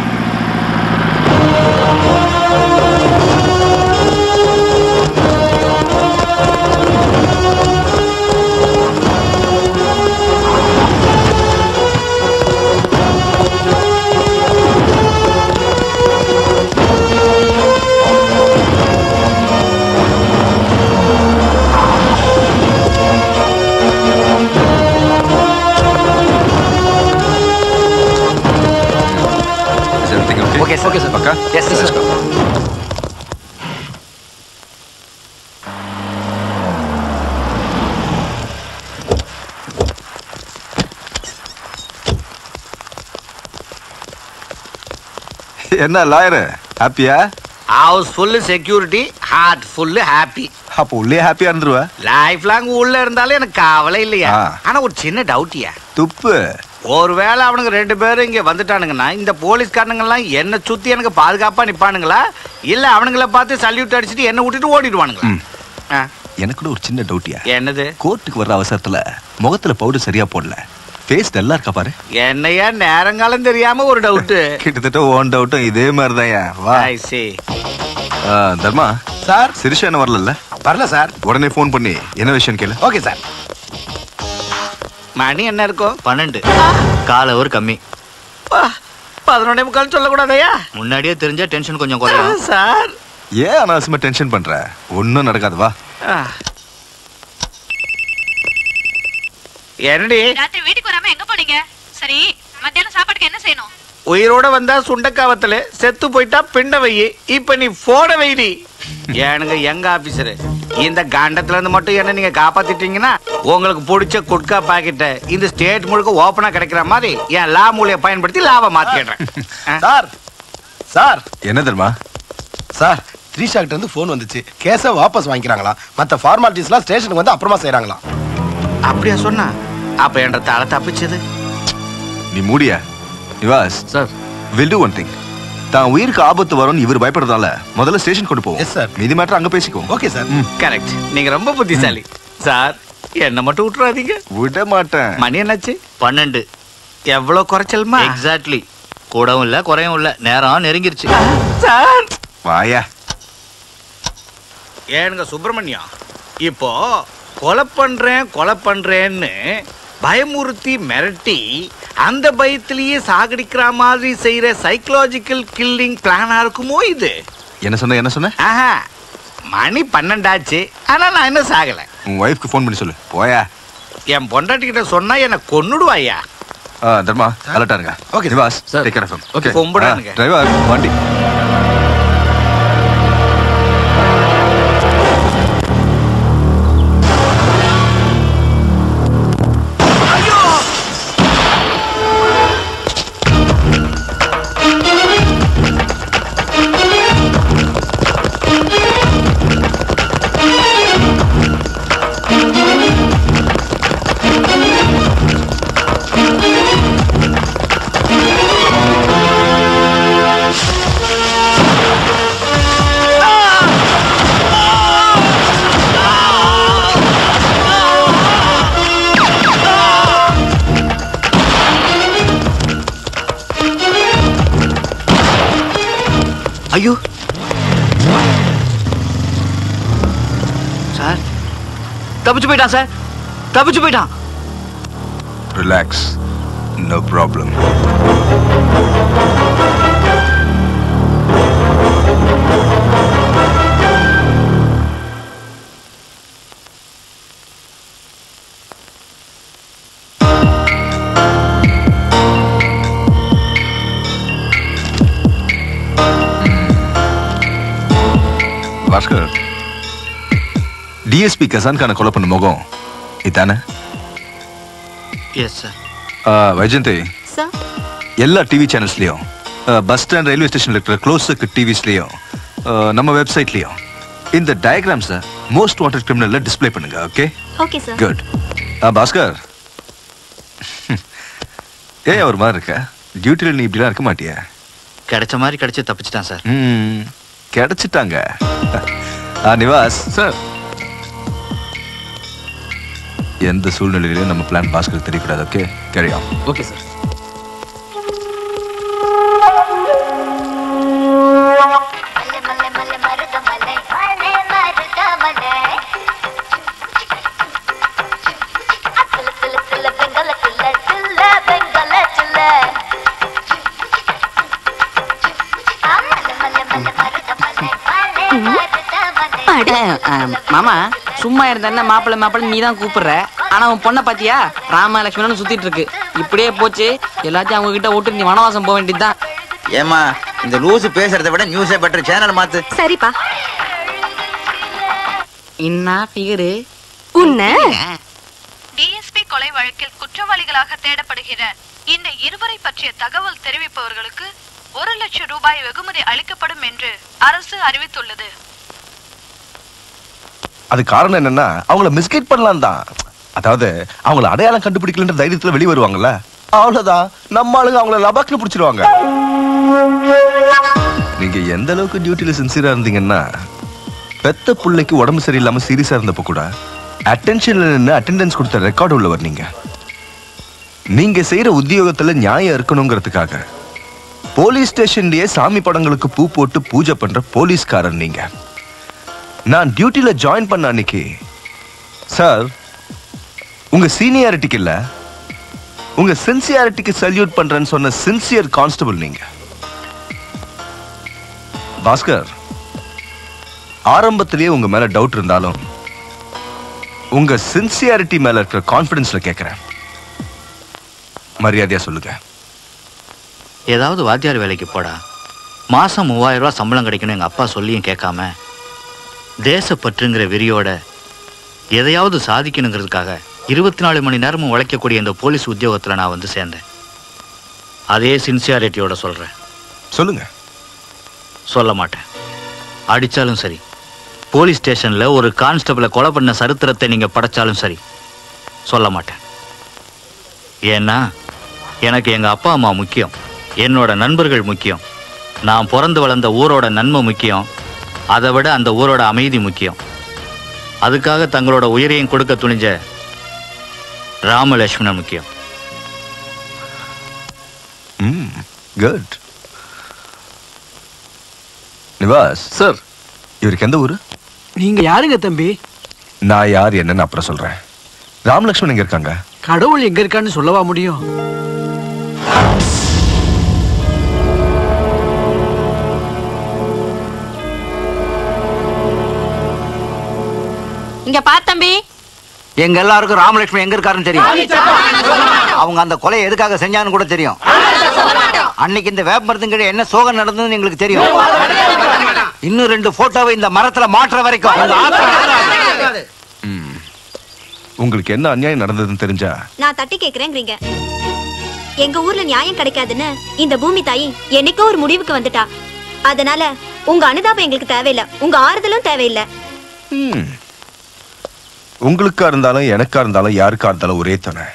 Is everything okay? Okay, sir. Okay, sir. Paka? Yes, sir. Let's go. என்ன லாயர் ஹாப்பியா house full security heart full happy அப்போ உள்ளே ஹாப்பியா இருந்துருவ லைஃப் லாங் உள்ள இருந்தாலும் எனக்கு கவலை இல்லையா ஆ. ஆனா ஒரு சின்ன டவுட்டியா துப்பு ஒருவேளை அவனுங்க ரெண்டு பேரும் இங்க வந்துட்டானுங்கன்னா இந்த போலீஸ்காரனுங்க எல்லாம் என்ன சுத்தி எனக்கு பாதுகாப்பா நிப்பானுங்களா இல்ல அவனுங்கள பார்த்து சல்யூட் அடிச்சுட்டு என்ன விட்டுட்டு ஓடிடுவானுங்களா ஆ, எனக்கு கூட ஒரு சின்ன டவுட்டியா என்னது கோர்ட்டுக்கு வர்ற அவசரத்துல முகத்துல பவுடர் சரியா போடல ஃபேஸ் நல்லா இருக்கா பாரு என்னையா நேரங்காலம் தெரியாம ஒரு டவுட் கிட்டத்தட்ட ஓன் டவுட்டும் இதே மாதிரி வா ஐ see ஆ, தர்மா சார் சிரிஷா என்ன வரல வரல சார் உடனே ஃபோன் பண்ணி என்ன விஷயம் கேளு ஓகே சார் மணி என்ன இருக்கும் பன்னெண்டு கால ஒரு கம்மி பதினொன்னே முக்கால் சொல்லக்கூடாதயா முன்னாடியே தெரிஞ்சா டென்ஷன் கொஞ்சம் குறையும் சார் ஏன் அனாவசியமா டென்ஷன் பண்ற ஒன்னும் நடக்காது வா ஆ. என்னடி ராத்திரி வீட்டுக்கு வராம எங்க போனீங்க சரி மத்தியானம் சாப்பாட்டுக்கு என்ன செய்யணும் உயிரோட வந்தா சுண்டக்காவத்துல செத்து போயிட்டா பிண்ட வையி இப்ப நீ போட வைடி ஏனுங்க எங்க ஆபீசரு இந்த கண்டத்துல இருந்து மட்டும் என்ன நீங்க காப்பாத்திட்டீங்கன்னா உங்களுக்கு பிடிச்ச குட்கா பாக்கெட்டை இந்த ஸ்டேட் முழுக்க ஓப்பனா கிடைக்கிற மாதிரி என் லா மூலையை பயன்படுத்தி லாபம் மாத்திடுறேன் சார் சார் என்ன தர்மா சார் த்ரீஷா கிட்ட இருந்து ஃபோன் வந்துச்சு கேஸை வாபஸ் வாங்கிக்கிறாங்களா மற்ற ஃபார்மாலிட்டிஸ்லாம் ஸ்டேஷனுக்கு வந்து அப்புறமா செய்றாங்களாம் அப்படியா சொன்னா அப்ப என்ற தலை தப்பிச்சது நீ மூடியா Nivas sir will do one thing தான் உயிருக்கு ஆபத்து வரும்னு இவர் பயப்படுறதால முதல்ல ஸ்டேஷன் கொண்டு போவோம் எஸ் சார் மீதி மேட்டர் அங்க பேசிக்குவோம் ஓகே சார் கரெக்ட் நீங்க ரொம்ப புத்திசாலி சார் என்ன மட்டும் விட்டுறாதீங்க விட மாட்டேன் மணி என்னாச்சு பன்னெண்டு எவ்வளவு குறைச்சலுமா எக்ஸாக்ட்லி கூடவும் இல்ல குறையும் இல்ல நேரம் நெருங்கிருச்சு சார் வாயா ஏனுங்க சுப்பிரமணியம் இப்போ கொலை பண்றேன் கொலை பண்றேன்னு பயமுறுத்தி மிரட்டி அந்த பயத்திலேயே சாகடிக்கிற மாதிரி செய்யற சைக்கலாஜிக்கல் கில்லிங் பிளானா இருக்குமோ இது என்ன சொன்ன என்ன சொன்ன ஆஹா மணி பன்னெண்டாச்சு ஆனா நான் என்ன சாகல உன் ஒய்ஃப்க்கு ஃபோன் பண்ணி சொல்லு போயா என் பொண்டாட்டி கிட்ட சொன்னா என்ன கொன்னுடுவாயா ஆ, தர்மா அலர்ட்டா இருங்க okay Nivas take care of okay கும்பிடானுங்க. டிரைவர் வண்டி ஐயோ சார் தப்பிச்சு போயிட்டான் சார் தப்பிச்சு போயிட்டான் relax no problem Bhaskar DSP Kasan Khan கொலை பண்ண முகம் இதானே எஸ் சார் ஆ, வைஜெயந்தி சார் எல்லா டிவி சேனல்ஸ்லயும் பஸ் ஸ்டாண்ட் ரயில்வே ஸ்டேஷன்ல இருக்கிற க்ளோஸ் டிவிஸ்லயும் நம்ம வெப்சைட்லயும் இந்த டயக்ராம்ஸை மோஸ்ட் வாண்டட் கிரிமினல்ல டிஸ்ப்ளே பண்ணுங்க okay okay sir good Bhaskar ஏன் ஒரு மாதிரி இருக்க டியூட்டியில் நீ இப்படிலாம் இருக்க மாட்டியா கிடைச்ச மாதிரி கிடைச்சு தப்பிச்சிட்டான் சார் ம் கிடைச்சிட்டாங்க ஆ நிவாஸ் சார் எந்த சூழ்நிலையிலும் நம்ம பிளான் பாஸ்கர் தெரியக்கூடாது ஓகே கேரியாம் ஓகே சார் அஹ், அஹ், மாமா சும்மா இருந்த மாப்பிள்ளை மாப்பிள்ளை நீ தான் கூப்பிடுற ஆனா உன் பொண்ணை பாத்தியா ராம லட்சுமணன் சுத்திட்டு இருக்கு இப்படியே போச்சு எல்லாத்தையும் அவங்க கிட்ட விட்டு நீ வனவாசம் போக வேண்டியதுதான் ஏமா இந்த லூசு பேசுறதை விட நியூஸே பெட்டர் சேனல் மாத்து சரிப்பா என்ன ஃபிகரு உன்ன டிஎஸ்பி கொலை வழக்கில் குற்றவாளிகளாக தேடப்படுகிற இந்த இருவரை பற்றிய தகவல் தெரிவிப்பவர்களுக்கு ஒரு லட்சம் ரூபாய் வெகுமதி அளிக்கப்படும் என்று அரசு அறிவித்துள்ளது அது காரணம் என்னன்னா அவங்கள மிஸ்கைட் பண்ணலாம் தான் அதாவது அவங்கள அடையாளம் கண்டுபிடிக்கலன்ற தைரியத்துல வெளிய வருவாங்கல்ல அவ்வளவுதான் நம்ம ஆளுங்க அவங்கள லபாக்னு பிடிச்சிருவாங்க நீங்க எந்த அளவுக்கு டியூட்டில சின்சியரா இருந்தீங்கன்னா பெத்த பிள்ளைக்கு உடம்பு சரியில்லாம சீரியஸா இருந்தப்ப கூட அட்டென்ஷன்ல நின்று அட்டெண்டன்ஸ் கொடுத்த ரெக்கார்டு உள்ளவர் நீங்க நீங்க செய்யற உத்தியோகத்துல நியாயம் இருக்கணுங்கிறதுக்காக போலீஸ் ஸ்டேஷன்லயே சாமி படங்களுக்கு பூ போட்டு பூஜை பண்ற போலீஸ்காரர் நீங்க நான் டியூட்டில ஜாயின் பண்ண அன்னைக்கு சார் உங்க சீனியாரிட்டிக்கு இல்ல உங்க சின்சியாரிட்டிக்கு சல்யூட் பண்றேன்னு சொன்ன சின்சியர் கான்ஸ்டபிள் நீங்க பாஸ்கர் ஆரம்பத்திலேயே உங்க மேல டவுட் இருந்தாலும் உங்க சின்சியாரிட்டி மேல இருக்கிற கான்பிடன்ஸ்ல கேக்குறேன் மரியாதையா சொல்லுங்க ஏதாவது வாத்தியார் வேலைக்கு போடா மாசம் மூவாயிரம் ரூபாய் சம்பளம் கிடைக்கணும் எங்க அப்பா சொல்லியும் கேட்காம தேசப்பற்றுங்கிற வெறியோட எதையாவது சாதிக்கணுங்கிறதுக்காக இருபத்தி நாலு மணி நேரமும் உழைக்கக்கூடிய இந்த போலீஸ் உத்தியோகத்துல நான் வந்து சேர்ந்தேன் அதே சின்சியாரிட்டியோட சொல்றேன் சொல்லுங்க சொல்ல மாட்டேன் அடிச்சாலும் சரி போலீஸ் ஸ்டேஷன்ல ஒரு கான்ஸ்டபிளை கொலை பண்ண சரித்திரத்தை நீங்க படைச்சாலும் சரி சொல்ல மாட்டேன் ஏன்னா எனக்கு எங்க அப்பா அம்மா முக்கியம் என்னோட நண்பர்கள் முக்கியம் நான் பிறந்து வளர்ந்த ஊரோட நன்மை முக்கியம் அதை விட அந்த ஊரோட அமைதி முக்கியம் அதுக்காக தங்களோட உயிரையும் கொடுக்க துணிஞ்ச ராமலட்சுமணன் முக்கியம் ம் குட் நிவாஸ் சார் இவருக்கு எந்த ஊரு நீங்க யாருங்க தம்பி நான் யார் என்னன்னு அப்புறம் சொல்றேன் ராமலட்சுமணன் எங்க இருக்காங்க கடவுள் எங்க இருக்கான்னு சொல்லவா முடியும் இங்க பார் தம்பி எங்க எல்லாருக்கும் ராமலட்சுமி எங்க இருக்காருன்னு தெரியும் அவங்க அந்த கொலை எதுக்காக செஞ்சாங்கன்னு கூட தெரியும் அன்னைக்கு இந்த வேப்பமரத்துங்கிட்ட என்ன சோகம் நடந்ததுன்னு எங்களுக்கு தெரியும் இன்னும் ரெண்டு போட்டோவை இந்த மரத்துல மாற்ற வரைக்கும் உங்க ஆத்திரம் அடங்காது. ம். உங்களுக்கு என்ன அநியாயம் நடந்ததுன்னு தெரிஞ்சா நான் தட்டி கேக்குறேங்கிறீங்க எங்க ஊர்ல நியாயம் கிடைக்காதுன்னு இந்த பூமி தாயி என்னைக்கோ ஒரு முடிவுக்கு வந்துட்டா அதனால உங்க அனுதாபம் எங்களுக்கு தேவையில்லை உங்க ஆறுதலும் தேவையில்லை ம். உங்களுக்கா இருந்தாலும் எனக்கா இருந்தாலும் யாருக்கா இருந்தாலும் ஒரே தானே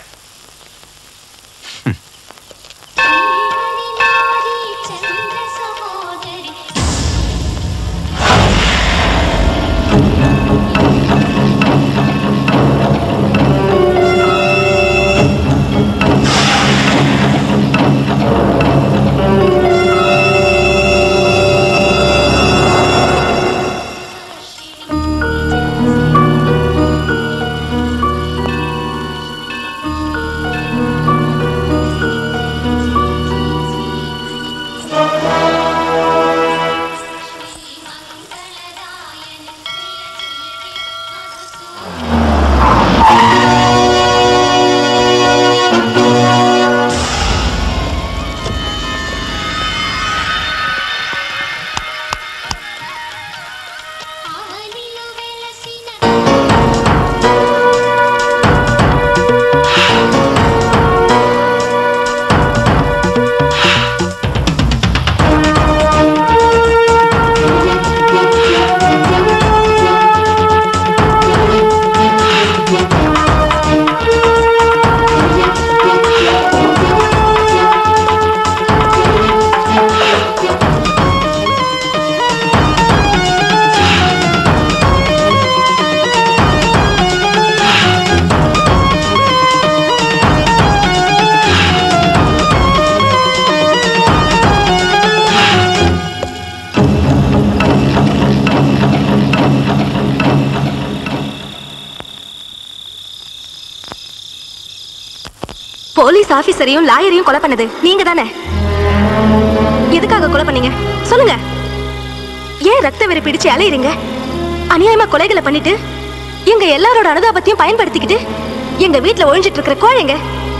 போலீஸ் ஆபீசரையும் லாயரையும் கொலை பண்ணது நீங்க தானே எதுக்காக கொலை பண்ணீங்க சொல்லுங்க ஏன் ரத்த வெறி பிடிச்சு அலையுறீங்க அநியாயமா கொலைகளை பண்ணிட்டு எங்க எல்லாரோட அனுதாபத்தையும் பயன்படுத்திக்கிட்டு எங்க வீட்ல ஒழிஞ்சிட்டு இருக்கிற கோழைங்க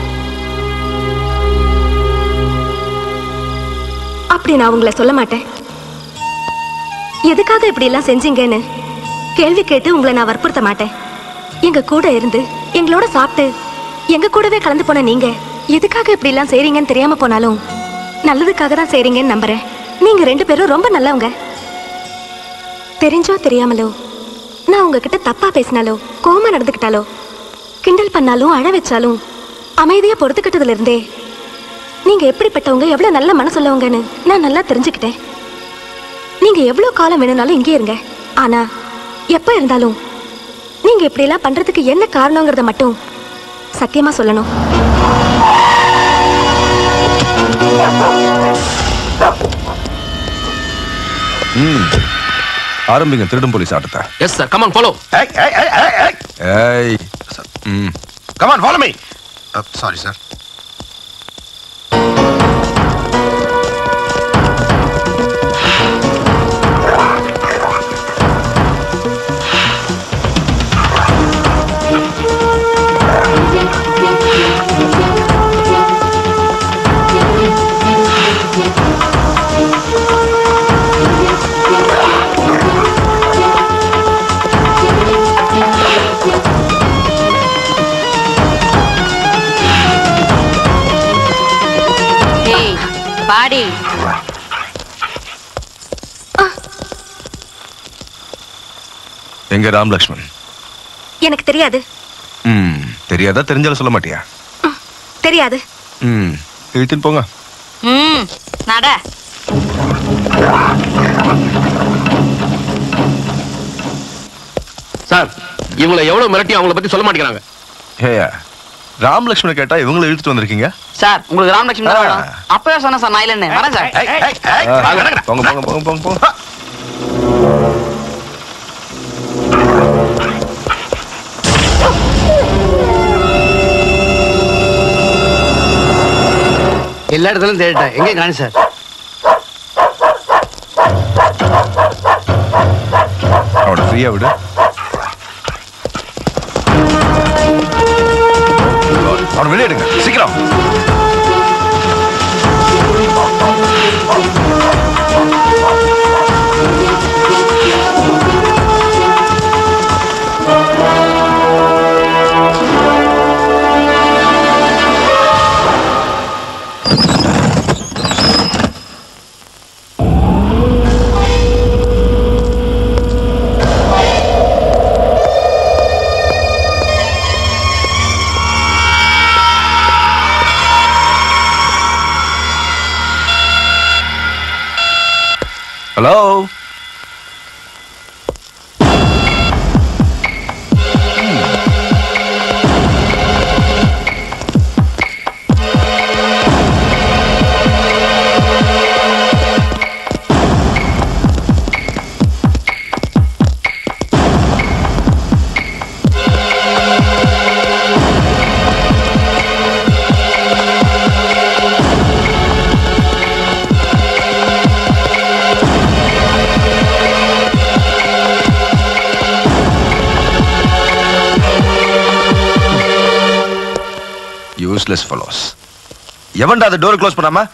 அப்படி நான் உங்களை சொல்ல மாட்டேன் எதுக்காக இப்படி எல்லாம் செஞ்சீங்கன்னு கேள்வி கேட்டு உங்களை நான் வற்புறுத்த மாட்டேன் எங்க கூட இருந்து எங்களோட சாப்பிட்டு எங்க கூடவே கலந்து போன நீங்க எதுக்காக இப்படி எல்லாம் செய்றீங்கன்னு தெரியாம போனாலும் நல்லதுக்காக தான் செய்றீங்கன்னு நம்புறேன் நீங்க ரெண்டு பேரும் ரொம்ப நல்லவங்க தெரிஞ்சோ தெரியாமலோ நான் உங்ககிட்ட தப்பா பேசினாலோ கோவமா நடந்துக்கிட்டாலோ கிண்டல் பண்ணாலும் அழ வச்சாலும் அமைதியா பொறுத்துக்கிட்டதுல இருந்தே நீங்க எப்படிப்பட்டவங்க எவ்வளவு நல்ல மனசுள்ளவங்கன்னு நான் நல்லா தெரிஞ்சுக்கிட்டேன் நீங்க எவ்வளவு காலம் வேணும்னாலும் இங்கே இருங்க ஆனா எப்ப இருந்தாலும் நீங்க இப்படி எல்லாம் பண்றதுக்கு என்ன காரணங்கிறத மட்டும் சத்தியமா சொல்லணும் ம் ஆரம்பிங்க திருடும் போலீஸ் ஆட்டத்தை எஸ் சார் கமான் ஃபாலோ ஏய் ம் Come on, follow me. Uh, sorry, sir. ஏய் பாடி எங்க ராம் லக்ஷ்மன் எனக்கு தெரியாது ம் தெரியாதா தெரிஞ்சாலும் சொல்ல மாட்டியா தெரியாது ம் இழுத்துன்னு போங்க ம் நட சார் இவங்களை எவ்வளவு மிரட்டி அவங்கள பத்தி சொல்ல மாட்டேங்கிறாங்க ஏயா ராம் லக்ஷ்மனை கேட்டா இவங்களை இழுத்துட்டு வந்திருக்கீங்க சார் உங்களுக்கு ராமலட்சுமி தான் வேணும் அப்பவே சொன்னேன் சார் நான் இல்லைன்னு வரேன் சார் ஆ, போங்க போங்க போங்க போங்க போங்க எல்லா இடத்துலயும் தேடிட்டேன் எங்கே காணி சார் அவனை ஃப்ரீயா விடு அவனை வெளியே எடுங்க சீக்கிரம் ஹலோ யூஸ்லெஸ் ஃபெலோஸ் எவன்டா அந்த டோர் க்ளோஸ் பண்ணாம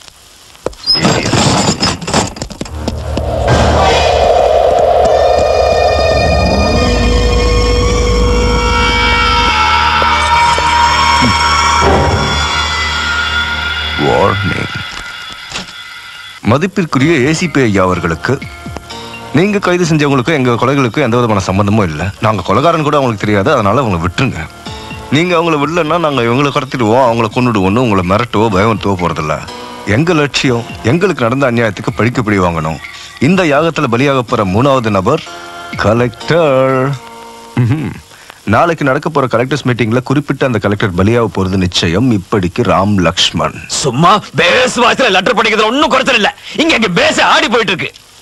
வார்னிங் மதிப்பிற்குரிய ஏசிபி ஐயா அவர்களுக்கு நீங்க கைது செஞ்சவங்களுக்கும் எங்க கொலைகளுக்கும் எந்த விதமான சம்பந்தமும் இல்லை நாங்க கொலைகாரன் கூட அவங்களுக்கு தெரியாது அதனால அவங்களை விட்டுருங்க நீங்க அவங்கள விடலன்னா நாங்க இவங்களை கடத்திடுவோம் அவங்கள கொண்டுடுவோம்னு உங்களை மிரட்டவோ பயமுறுத்தவோ போறதில்ல எங்க லட்சியம் எங்களுக்கு நடந்த அநியாயத்துக்கு பழிக்கப்படி வாங்கணும் இந்த யாகத்துல பலியாக போற மூணாவது நபர் கலெக்டர் ம்ஹும். நாளைக்கு நடக்க போற கலெக்டர்ஸ் மீட்டிங்ல குறிப்பிட்ட அந்த கலெக்டர் பலியாக போறது நிச்சயம் இப்படிக்கு ராம் லக்ஷ்மன் சும்மா பேஸ் வாய்ஸ்ல லெட்டர் படிக்கிறதுல ஒண்ணும் குறைச்சல் இல்ல இங்க இங்க பேச ஆடி போயிட்டு இருக்கு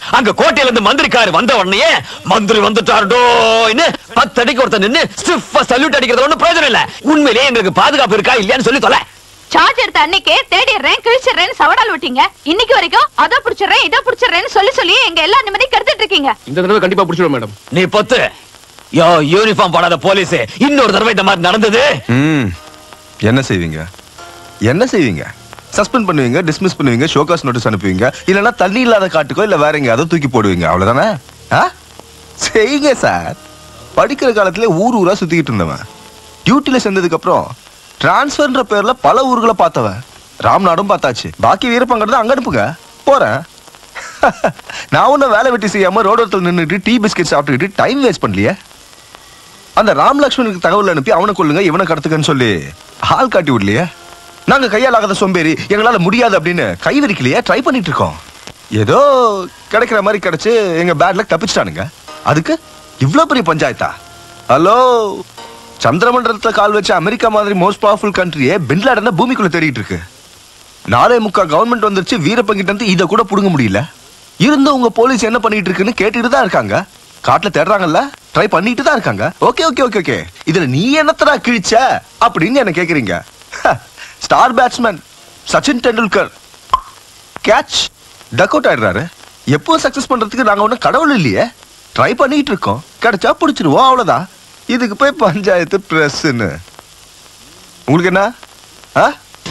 அங்க கோட்டையில இருந்து மந்திரிக்காரு வந்த உடனே மந்திரி வந்துட்டாருடோன்னு பத்து அடிக்கு ஒருத்தர் நின்னு ஸ்டிஃபா சல்யூட் அடிக்கிறது ஒண்ணும் பிரயோஜனம் இல்ல உண்மையிலேயே எங்களுக்கு பாதுகாப்பு இருக்கா இல்லையான்னு சொல்லி தொலை சார்ஜ் எடுத்த அன்னைக்கே தேடிடுறேன் கிழிச்சிடுறேன்னு சவடால் விட்டீங்க இன்னைக்கு வரைக்கும் அதை புடிச்சிடுறேன் இதை புடிச்சிடுறேன்னு சொல்லி சொல்லி எங்க எல்லா நிம்மதி கெடுத்துட்டு இருக்கீங்க இந்த தடவை கண்டிப்பா பிடிச்சிடும் மேடம் நீ பொத்து யோ யூனிஃபார்ம் போடாத போலீஸ் இன்னொரு தடவை இந்த மாதிரி நடந்தது ம் என்ன செய்வீங்க என்ன செய்வீங்க சஸ்பெண்ட் பண்ணுவீங்க டிஸ்மிஸ் பண்ணுவீங்க ஷோகாஸ் நோட்டீஸ் அனுப்புவீங்க இல்லைன்னா தண்ணி இல்லாத காட்டுக்கோ இல்ல வேற எங்கேயாவது தூக்கி போடுவீங்க அவ்வளவுதானே ஆ செய்யுங்க சார் படிக்கிற காலத்துல ஊர் ஊரா சுத்திக்கிட்டு இருந்தவன் டியூட்டில சேர்ந்ததுக்கு அப்புறம் டிரான்ஸ்ஃபர்ன்ற பேர்ல பல ஊர்களை பார்த்தவன் ராம்நாடும் பார்த்தாச்சு பாக்கி வீரப்பங்கிறது அங்க அனுப்புங்க போறேன் நான் ஒன்னும் வேலை வெட்டி செய்யாம ரோடத்தில் நின்றுட்டு டீ பிஸ்கெட் சாப்பிட்டுக்கிட்டு டைம் வேஸ்ட் பண்ணலையே அந்த ராம் லக்ஷ்மணுக்கு தகவல் அனுப்பி அவனை கொல்லுங்க இவனை கடத்துக்கன்னு சொல்லி ஆள் காட்டி விடலையே நாங்க கையால் ஆகாத சோம்பேறி எங்களால முடியாது அப்படின்னு கை விரிக்கலையே ட்ரை பண்ணிட்டு இருக்கோம் ஏதோ கிடைக்கிற மாதிரி கிடைச்சு எங்க பேட்ல தப்பிச்சிட்டானுங்க அதுக்கு இவ்ளோ பெரிய பஞ்சாயத்தா ஹலோ சந்திரமண்டலத்துல கால் வச்ச அமெரிக்கா மாதிரி மோஸ்ட் பவர்ஃபுல் கண்ட்ரியே பின்லாடன பூமிக்குள்ள தேடிட்டு இருக்கு நாளே முக்கா கவர்மெண்ட் வந்துருச்சு வீரப்பங்கிட்ட இருந்து இதை கூட புடுங்க முடியல இருந்து உங்க போலீஸ் என்ன பண்ணிட்டு இருக்குன்னு கேட்டுட்டு தான் இருக்காங்க காட்டுல தேடுறாங்கல்ல ட்ரை பண்ணிட்டு தான் இருக்காங்க ஓகே ஓகே ஓகே ஓகே இதுல நீ என்னத்தடா கிழிச்ச அப்படின்னு என்ன கேக்குறீங்க star batsman Sachin Tendulkar catch duck out ஆயிடுறாரு எப்போ சக்சஸ் பண்றதுக்கு நாங்க ஒன்றும் கடவுள் இல்லையே ட்ரை பண்ணிட்டு இருக்கோம் கிடைச்சா பிடிச்சிருவோம் அவ்வளவுதான் இதுக்கு போய் பஞ்சாயத்து பிரஸ்ன்னு உங்களுக்கு என்ன ஆ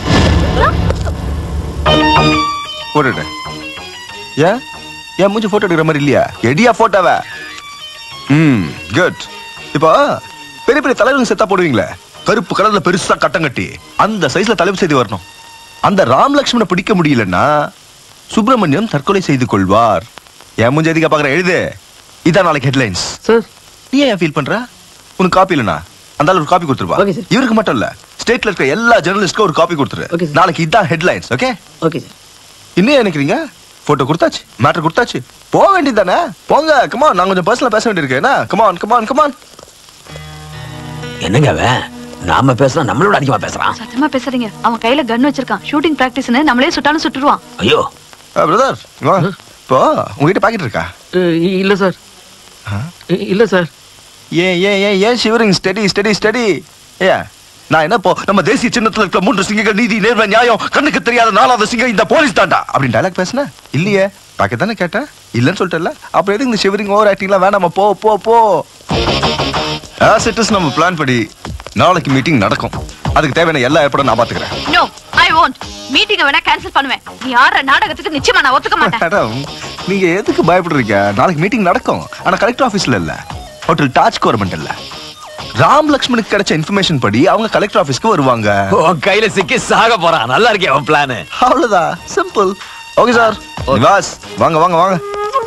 போட்டுட்டேன் ஏன் ஏன் மூஞ்சி போட்டோ எடுக்கிற மாதிரி இல்லையா எடியா போட்டோவ ம் குட் இப்போ பெரிய பெரிய தலைவருங்க செத்தா போடுவீங்களே கருப்பு கலர்ல பெருசா கட்டம் கட்டி அந்த சைஸ்ல தலைப்பு செய்து வரணும் அந்த ராம் லக்ஷ்மணை பிடிக்க முடியலன்னா சுப்பிரமணியம் தற்கொலை செய்து கொள்வார் என் மூஞ்சி எதுக்கா பாக்குற எழுது இதான் நாளைக்கு ஹெட்லைன்ஸ் சார் நீ ஏன் ஃபீல் பண்ற உனக்கு காப்பி இல்லனா அந்த ஆளு ஒரு காப்பி கொடுத்துருவா இவருக்கு மட்டும் இல்ல ஸ்டேட்ல இருக்க எல்லா ஜெர்னலிஸ்ட்க்கும் ஒரு காப்பி கொடுத்துரு நாளைக்கு இதான் ஹெட்லைன்ஸ் ஓகே ஓகே சார் இன்னும் நினைக்கிறீங்க போட்டோ கொடுத்தாச்சு மேட்டர் கொடுத்தாச்சு போக வேண்டியதானே போங்க கமான் நான் கொஞ்சம் பர்சனலா பேச வேண்டியிருக்கு என்ன கமான் கமான் கமான் என்னங்க அவன் நாம பேசினா நம்மளோட அதிகமா பேசுறான் சத்தமா பேசாதீங்க அவன் கையில கன் வச்சிருக்கான் ஷூட்டிங் பிராக்டிஸ்னு நம்மளே சுட்டாலும் சுட்டுருவான் ஐயோ பிரதர் வா இப்போ உங்ககிட்ட பாக்கெட் இருக்கா இல்ல சார் இல்ல சார் ஏன் ஏன் ஏன் ஏன் ஷிவரிங் ஸ்டடி ஸ்டடி ஸ்டடி ஏ நான் என்ன இப்போ நம்ம தேசிய சின்னத்துல இருக்கிற மூன்று சிங்கங்கள் நீதி நேர்மை நியாயம் கண்ணுக்கு தெரியாத நாலாவது சிங்கம் இந்த போலீஸ் தாண்டா அப்படின்னு டைலாக் பேசுன இல்லையே பாக்க தானே கேட்டேன் இல்லைன்னு சொல்லிட்டல அப்புறம் எதுக்கு இந்த ஷிவரிங் ஓவர் ஆக்டிங்லாம் வேணாமா போ போ போ ஆஸ் இட் இஸ் நம்ம பிளான் படி நாளைக்கு மீட்டிங் நடக்கும் அதுக்கு தேவையான எல்லா ஏற்பாடும் நான் பாத்துக்கிறேன் நோ ஐ வாண்ட் மீட்டிங் வேணா கேன்சல் பண்ணுவேன் நீ ஆடுற நாடகத்துக்கு நிச்சயமா நான் ஒத்துக்க மாட்டேன் மேடம் நீங்க எதுக்கு பயப்படுறீங்க நாளைக்கு மீட்டிங் நடக்கும் ஆனா கலெக்டர் ஆபீஸ்ல இல்ல ஹோட்டல் டாச் கவர்மெண்ட் இல்ல ராம் லக்ஷ்மணுக்கு கிடைச்ச இன்ஃபர்மேஷன் படி அவங்க கலெக்டர் ஆபீஸ்க்கு வருவாங்க உன் கையில சிக்கி சாக போறான் நல்லா இருக்கே அவன் பிளான் அவ்வளவுதான் சிம்பிள் ஓகே சார் நிவாஸ் வாங்க வாங்க வாங்க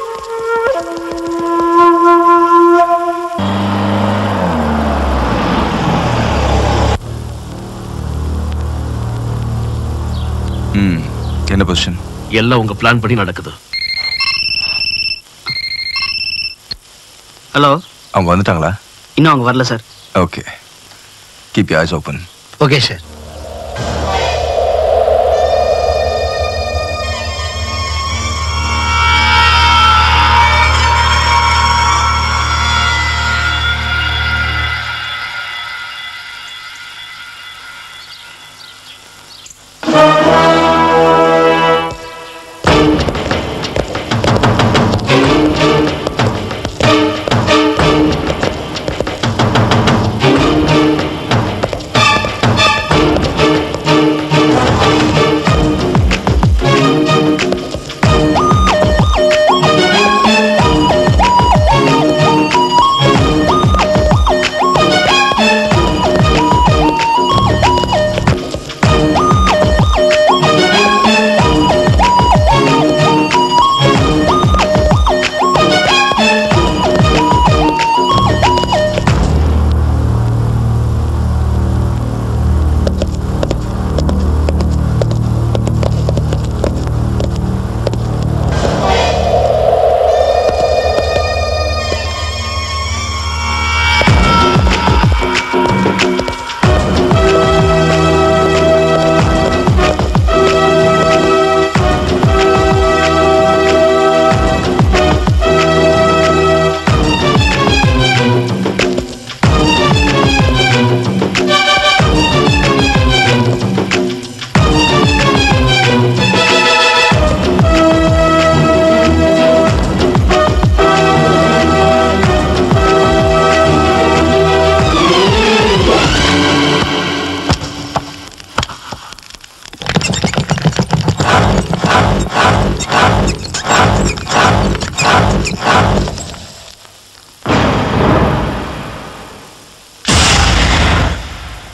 ம் என்ன பொசிஷன் எல்லாம் உங்க பிளான் படி நடக்குது ஹலோ அவங்க வந்துட்டாங்களா இன்னும் அவங்க வரல sir okay keep you eyes open okay sir ஆ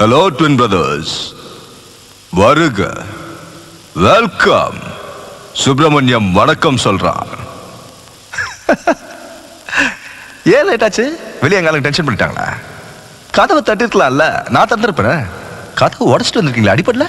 ஹலோ ட்வின் பிரதர்ஸ் வருக வெல்கம் சுப்பிரமணியம் வணக்கம் சொல்றான் ஏன் லேட் ஆச்சு வெளியே எங்காலும் டென்ஷன் பண்ணிட்டாங்களா கதவை தட்டிருக்கலாம்ல நான் தந்திருப்பேன் கதவை உடச்சிட்டு வந்திருக்கீங்களா அடிப்படல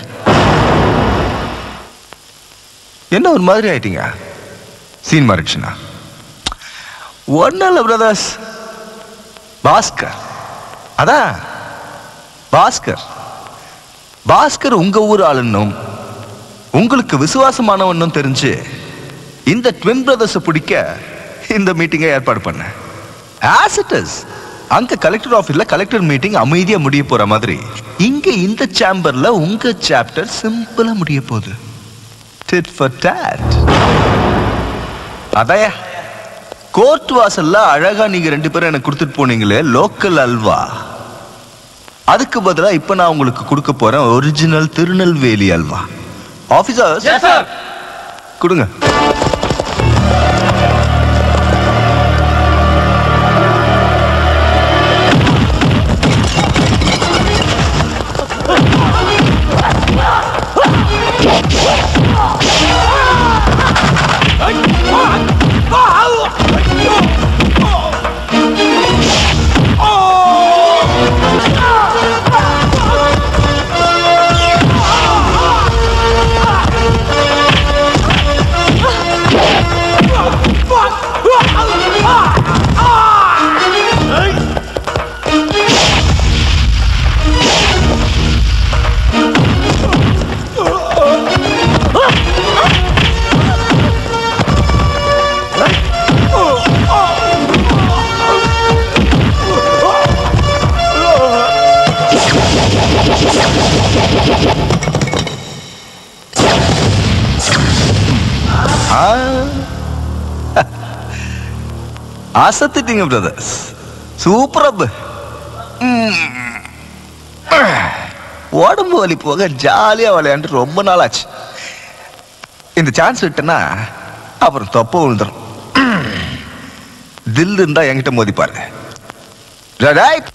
என்ன ஒரு மாதிரி ஆயிட்டீங்க சீன் மாறிடுச்சுண்ணா ஒன்றும் இல்லை பிரதர்ஸ் பாஸ்கர் அதான் பாஸ்கர் பாஸ்கர் உங்க ஊர் ஆளுன்னும் உங்களுக்கு விசுவாசமானவனும் தெரிஞ்சு இந்த ட்வின் பிரதர்ஸை பிடிக்க இந்த மீட்டிங்கை ஏற்பாடு பண்ணேன் ஆஸ் இட் இஸ் அங்க கலெக்டர் ஆஃபீஸ்ல கலெக்டர் மீட்டிங் அமைதியா முடிய போற மாதிரி இங்க இந்த சேம்பர்ல உங்க சாப்டர் சிம்பிளா முடிய போகுது டிட் ஃபார் டாட் அதையா கோர்ட் வாசல்ல அழகா நீங்க ரெண்டு பேரும் எனக்கு கொடுத்துட்டு போனீங்களே லோக்கல் அல்வா அதுக்கு பதிலா இப்ப நான் உங்களுக்கு கொடுக்க போறேன் ஒரிஜினல் திருநெல்வேலி அல்வா ஆபீசர்ஸ் கொடுங்க ஆ. அசத்திட்டீங்க பிரதர்ஸ் சூப்பர் அப் உடம்பு வலி போக ஜாலியா விளையாண்டு ரொம்ப நாள் ஆச்சு இந்த சான்ஸ் விட்டேன்னா அப்புறம் தொப்ப விழுந்துரும் தில் இருந்தா என்கிட்ட மோதிப்பாரு right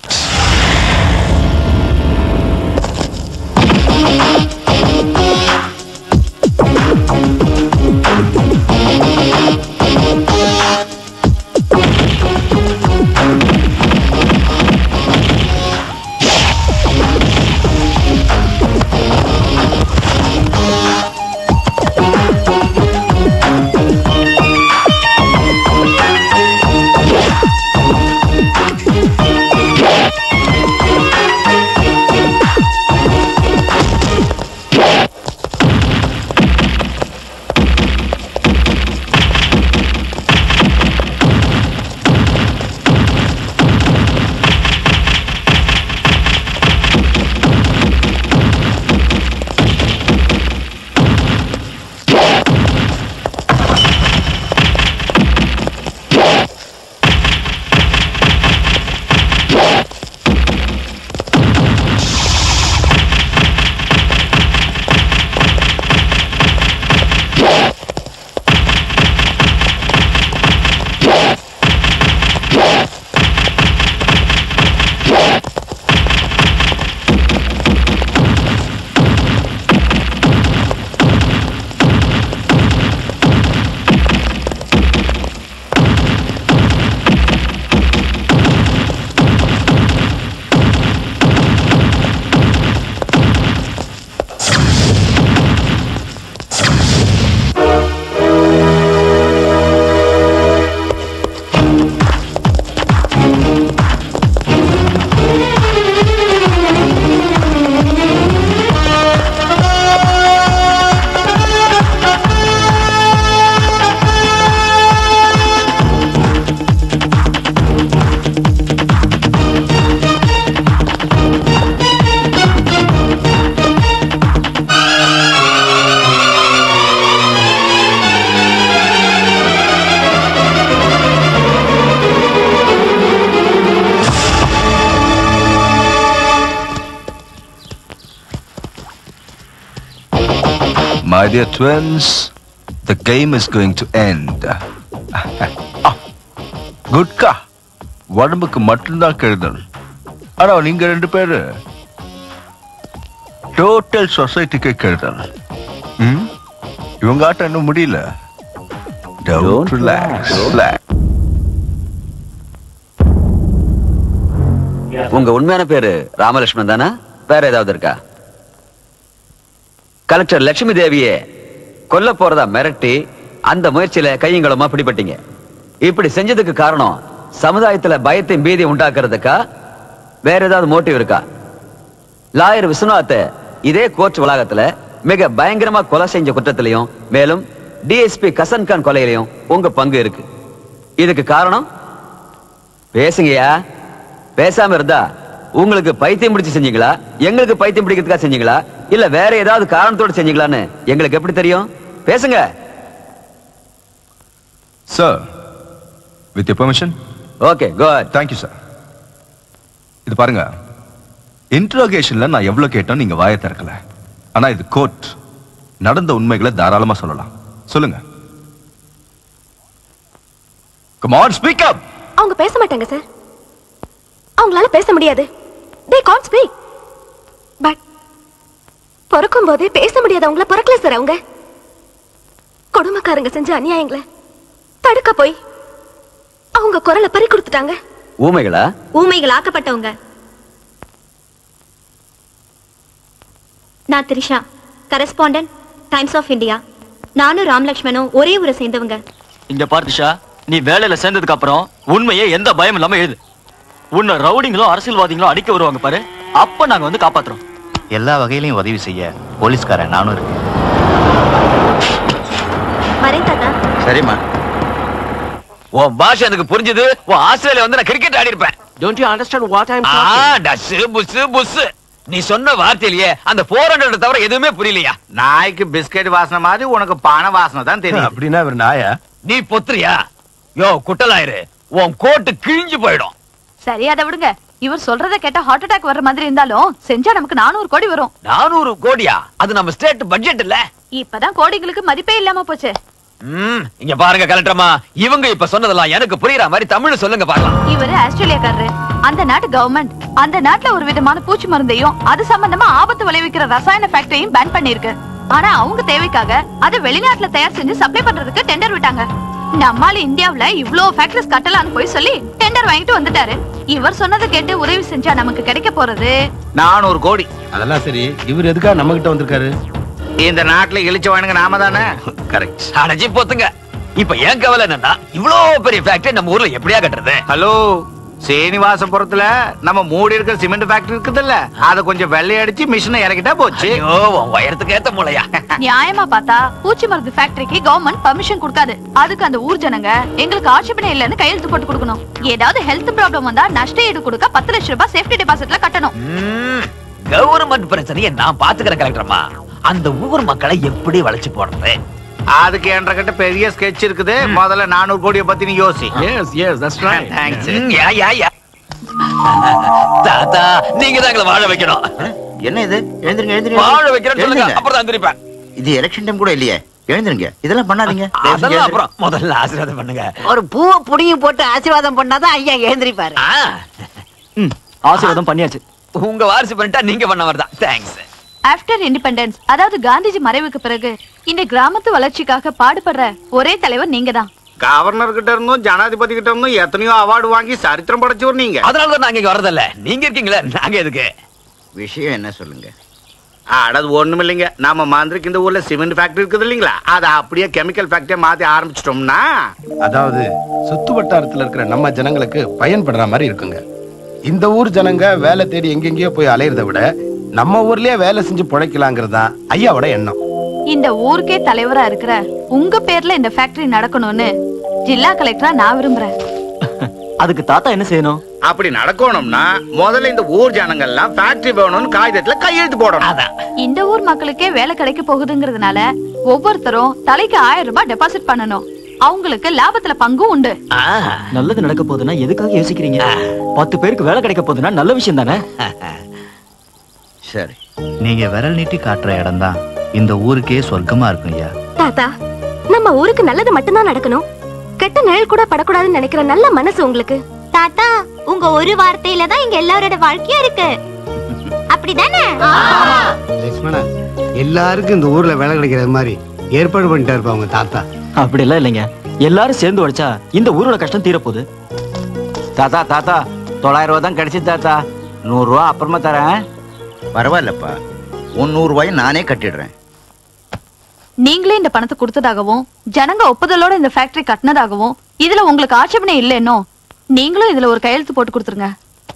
My dear twins, the game is going to end. Gutka உடம்புக்கு மட்டும்தான் கெடுதல் ஆனா நீங்க ரெண்டு பேரு டோட்டல் சொசைட்டிக்கு கெடுதல் ம்? இவங்க ஆட்டம் இன்னும் முடியல Don't relax. Relax. உங்க உண்மையான பேரு ராமலட்சுமணன் தானே வேற ஏதாவது இருக்கா கலெக்டர் லட்சுமி தேவியே கொல்ல போறதா மிரட்டி அந்த முயற்சியில கையங்களமா பிடிபட்டீங்க இப்படி செஞ்சதுக்கு காரணம் சமுதாயத்துல பயத்தையும் பீதி உண்டாக்குறதுக்கா வேற ஏதாவது மோட்டிவ் இருக்கா லாயர் விஸ்வநாத் இதே கோர்ட் வளாகத்துல மிக பயங்கரமா கொலை செஞ்ச குற்றத்திலையும் மேலும் டிஎஸ்பி கசன் கான் கொலையிலையும் உங்க பங்கு இருக்கு இதுக்கு காரணம் பேசுங்கய்யா பேசாம இருந்தா உங்களுக்கு பைத்தியம் பிடிச்சு செஞ்சீங்களா எங்களுக்கு பைத்தியம் பிடிக்கிறதுக்காக செஞ்சீங்களா இல்ல வேற ஏதாவது காரணத்தோட செஞ்சீங்களான்னு எங்களுக்கு எப்படி தெரியும் பேசுங்க sir with your permission okay good thank you sir இது பாருங்க இன்ட்ரோகேஷன்ல நான் எவ்வளவு கேட்டோம் நீங்க வாயை திறக்கல ஆனா இது கோர்ட் நடந்த உண்மைகளை தாராளமா சொல்லலாம் சொல்லுங்க கம் ஆன் ஸ்பீக் அப் அவங்க பேச மாட்டாங்க சார் அவங்களால பேச முடியாது தே கான் ஸ்பீக் பட் பிறக்கும் போதே பேச முடியாது அவங்கள பிறக்கல சார் அவங்க கொடுமைக்காரங்க செஞ்ச அநியாயங்களை தடுக்க போய் அவங்க குரலை பறி கொடுத்துட்டாங்க ஊமைகளா ஊமைகள் ஆக்கப்பட்டவங்க நான் Trisha correspondent Times of India நானும் ராமலக்ஷ்மணும் ஒரே ஊரை சேர்ந்தவங்க இங்க பார்த்திஷா நீ வேலையில சேர்ந்ததுக்கு அப்புறம் உண்மையை எந்த பயம் இல்லாம எழுது உன்னை ரவுடிங்களும் அரசியல்வாதிகளும் அடிக்க வருவாங்க பாரு அப்ப நாங்க வந்து காப்பாத்துறோம் எல்லா வகையிலையும் உதவி செய்ய போலீஸ்காரன் நானும் இருக்கேன் வரேன் தாத்தா சரிம்மா உன் பாஷை எனக்கு புரிஞ்சது உன் ஆஸ்திரேலியா வந்து நான் கிரிக்கெட் ஆடி இருப்பேன் don't you understand what I ஆ டஸ் புஸ் புஸ் நீ சொன்ன வார்த்தையிலேயே அந்த 400 தவிர எதுவுமே புரியலையா நாய்க்கு பிஸ்கெட் வாசனை மாதிரி உனக்கு பண வாசனை தான் தெரியும் அப்படின்னா இவர் நாயா நீ பொத்துறியா யோ குட்டலாயிரு உன் கோட்டு கிழிஞ்சு போயிடும் சரி அதை விடுங்க இவர் சொல்றத கேட்டா ஹார்ட் அட்டாக் வர்ற மாதிரி இருந்தாலும் செஞ்சா நமக்கு நானூறு கோடி வரும் நானூறு கோடியா அது நம்ம ஸ்டேட் பட்ஜெட் இல்ல இப்பதான் கோடிங்களுக்கு மதிப்பே இல்லாம போச்சு ம் இங்க பாருங்க கலெக்டர்மா இவங்க இப்ப சொன்னதெல்லாம் எனக்கு புரியுற மாதிரி தமிழ்ல சொல்லுங்க பார்க்கலாம் இவரு ஆஸ்திரேலியாக்காரரு அந்த நாட்டு கவர்மெண்ட் அந்த நாட்டுல ஒரு விதமான பூச்சி மருந்தையும் அது சம்பந்தமா ஆபத்து விளைவிக்கிற ரசாயன ஃபேக்டரியும் பேன் பண்ணிருக்கு ஆனா அவங்க தேவைக்காக அதை வெளிநாட்டுல தயார் செஞ்சு சப்ளை பண்றதுக்கு டெண்டர் விட்டாங்க நம்மால இந்தியாவுல இவ்ளோ ஃபேக்டரிஸ் கட்டலாம்னு போய் சொல்லி டெண்டர் வாங்கிட்டு வந்துட்டாரு இவர் சொன்னதை கேட்டு உதவி செஞ்சா நமக்கு கிடைக்க போறது நானூறு கோடி அதெல்லாம் சரி இவர் எதுக்காக நம்ம கிட்ட வந்திருக்காரு இந்த நாட்டுல இழிச்சவானுங்க நாம தானே கரெக்ட் அடைஞ்சி போத்துங்க இப்ப ஏன் கவலை என்னன்னா இவ்ளோ பெரிய ஃபேக்டரி நம்ம ஊர்ல எப்படியா கட்டுறது ஹலோ சீனிவாசபுரத்துல நம்ம மூடி இருக்கிற சிமெண்ட் ஃபேக்டரி இருக்குதுல்ல அத கொஞ்சம் வெள்ளை அடிச்சு மிஷினை இறக்கிட்டா போச்சு ஐயோ உன் உயரத்துக்கு ஏத்த மூளையா நியாயமா பார்த்தா பூச்சி மருந்து ஃபேக்டரிக்கு கவர்மெண்ட் பர்மிஷன் கொடுக்காது அதுக்கு அந்த ஊர் ஜனங்க எங்களுக்கு ஆட்சேபனை இல்லைன்னு கையெழுத்து போட்டு கொடுக்கணும் ஏதாவது ஹெல்த் ப்ராப்ளம் வந்தா நஷ்ட ஈடு கொடுக்க பத்து லட்சம் ரூபாய் சேஃப்டி டெபாசிட்ல கட்டணும் கவர்மெண்ட் பிரச்சனையை நான் பாத்துக்கிறேன் கலெக்டர்மா அந்த ஊர் மக்களை எப்படி வளைச்சு போடுறது அதுக்கு என்ற கிட்ட பெரிய ஸ்கெட்ச் இருக்குது முதல்ல நானூறு கோடியை பத்தி நீ யோசி yes yes that's right thanks ம், யா, யா, யா. தாத்தா நீங்க தான் எங்களை வாழ வைக்கணும் என்ன இது எழுந்திருங்க எழுந்திருங்க வாழ வைக்கிறேன்னு சொல்லுங்க எழுந்திருங்க. அப்புறம் தான் எந்திரிப்பேன் இது எலெக்ஷன் டைம் கூட இல்லையே எழுந்திருங்க இதெல்லாம் பண்ணாதீங்க தயவு செஞ்சு அதெல்லாம் எழுந்திருங்க. அப்புறம் முதல்ல ஆசீர்வாதம் பண்ணுங்க ஒரு பூவை புடிங்கி போட்டு ஆசீர்வாதம் பண்ணாதான் ஐயா எழுந்திருப்பாரு ஆசீர்வாதம் பண்ணியாச்சு உங்க வாரிசு பண்ணிட்டா நீங்க பண்ண மாதிரிதான் தேங்க்ஸ் ஆஃப்டர் இண்டிபெண்டன்ஸ் அதாவது காந்திஜி மறைவுக்கு பிறகு இந்த கிராமத்து வளர்ச்சிக்காக பாடுபடுற ஒரே தலைவர் நீங்க தான் கவர்னர் கிட்ட இருந்தும் ஜனாதிபதி கிட்ட இருந்தும் எத்தனையோ அவார்டு வாங்கி சரித்திரம் படைச்சவர் நீங்க அதனால தான் நாங்க இங்க வரதில்ல நீங்க இருக்கீங்களே நாங்க எதுக்கு விஷயம் என்ன சொல்லுங்க அடது ஒண்ணும் இல்லைங்க நம்ம மந்திரிக்கு இந்த ஊர்ல சிமெண்ட் ஃபேக்டரி இருக்குது இல்லைங்களா அதை அப்படியே கெமிக்கல் ஃபேக்டரியா மாத்தி ஆரம்பிச்சிட்டோம்னா அதாவது சுத்து வட்டாரத்துல இருக்கிற நம்ம ஜனங்களுக்கு பயன்படுற மாதிரி இருக்குங்க இந்த ஊர் ஜனங்க வேலை தேடி எங்கெங்கேயோ போய் அலையறதை விட நம்ம ஊர்லயே வேலை செஞ்சு பிழைக்கலாங்கிறது தான் ஐயாவோட எண்ணம் இந்த ஊருக்கே தலைவரா இருக்கிற உங்க பேர்ல இந்த ஃபேக்டரி நடக்கணும்னு ஜில்லா கலெக்டரா நான் விரும்புறேன் அதுக்கு தாத்தா என்ன செய்யணும் அப்படி நடக்கணும்னா முதல்ல இந்த ஊர் ஜனங்கள்லாம் ஃபேக்டரி வேணும்னு காகிதத்துல கையெழுத்து போடணும் இந்த ஊர் மக்களுக்கே வேலை கிடைக்க போகுதுங்கிறதுனால ஒவ்வொருத்தரும் தலைக்கு ஆயிரம் ரூபாய் டெபாசிட் பண்ணணும் அவங்களுக்கு லாபத்துல பங்கும் உண்டு நல்லது நடக்க போகுதுன்னா எதுக்காக யோசிக்கிறீங்க பத்து பேருக்கு வேலை கிடைக்க போகுதுன்னா நல்ல விஷயம் தானே சரி நீங்க விரல் நீட்டி காட்டுற இடம் தான் இந்த ஊருக்கே சொர்க்கமா இருக்கும் ஐயா தாத்தா நம்ம ஊருக்கு நல்லது மட்டும்தான் நடக்கணும் கெட்ட நிழல் கூட படக்கூடாதுன்னு நினைக்கிற நல்ல மனசு உங்களுக்கு தாத்தா உங்க ஒரு வார்த்தையில தான் இங்க எல்லாரோட வாழ்க்கையும் இருக்கு அப்படிதானே எல்லாருக்கும் இந்த ஊர்ல வேலை கிடைக்கிறது மாதிரி ஏற்பாடு பண்ணிட்டா இருப்பா உங்க தாத்தா அப்படி எல்லாம் இல்லைங்க எல்லாரும் சேர்ந்து உழைச்சா இந்த ஊரோட கஷ்டம் தீரப்போகுது தாத்தா தாத்தா தொள்ளாயிரம் ரூபா தான் கிடைச்சி தாத்தா நூறு ரூபா அப்புறமா தரேன் பரவாயில்லப்பா உன் நூறு ரூபாயை நானே கட்டிடுறேன் நீங்களே இந்த பணத்தை கொடுத்ததாகவும் ஜனங்க ஒப்புதலோட இந்த ஃபேக்டரி கட்டினதாகவும் இதுல உங்களுக்கு ஆட்சேபனை இல்லைன்னோ நீங்களும் இதுல ஒரு கையெழுத்து போட்டு கொடுத்துருங்க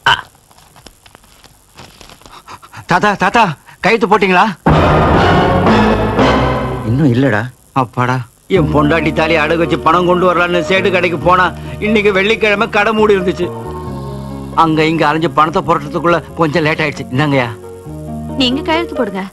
தாத்தா தாத்தா கையெழுத்து போட்டீங்களா இன்னும் இல்லடா அப்பாடா என் பொண்டாட்டி தாலி அடகு வச்சு பணம் கொண்டு வரலான்னு சேட்டு கடைக்கு போனா இன்னைக்கு வெள்ளிக்கிழமை கடை மூடி இருந்துச்சு அங்க இங்க அலைஞ்சு பணத்தை புரட்டுறதுக்குள்ள கொஞ்சம் லேட் ஆயிடுச்சு இந்தாங்கய்யா நீங்க கையெழுத்து போடுங்க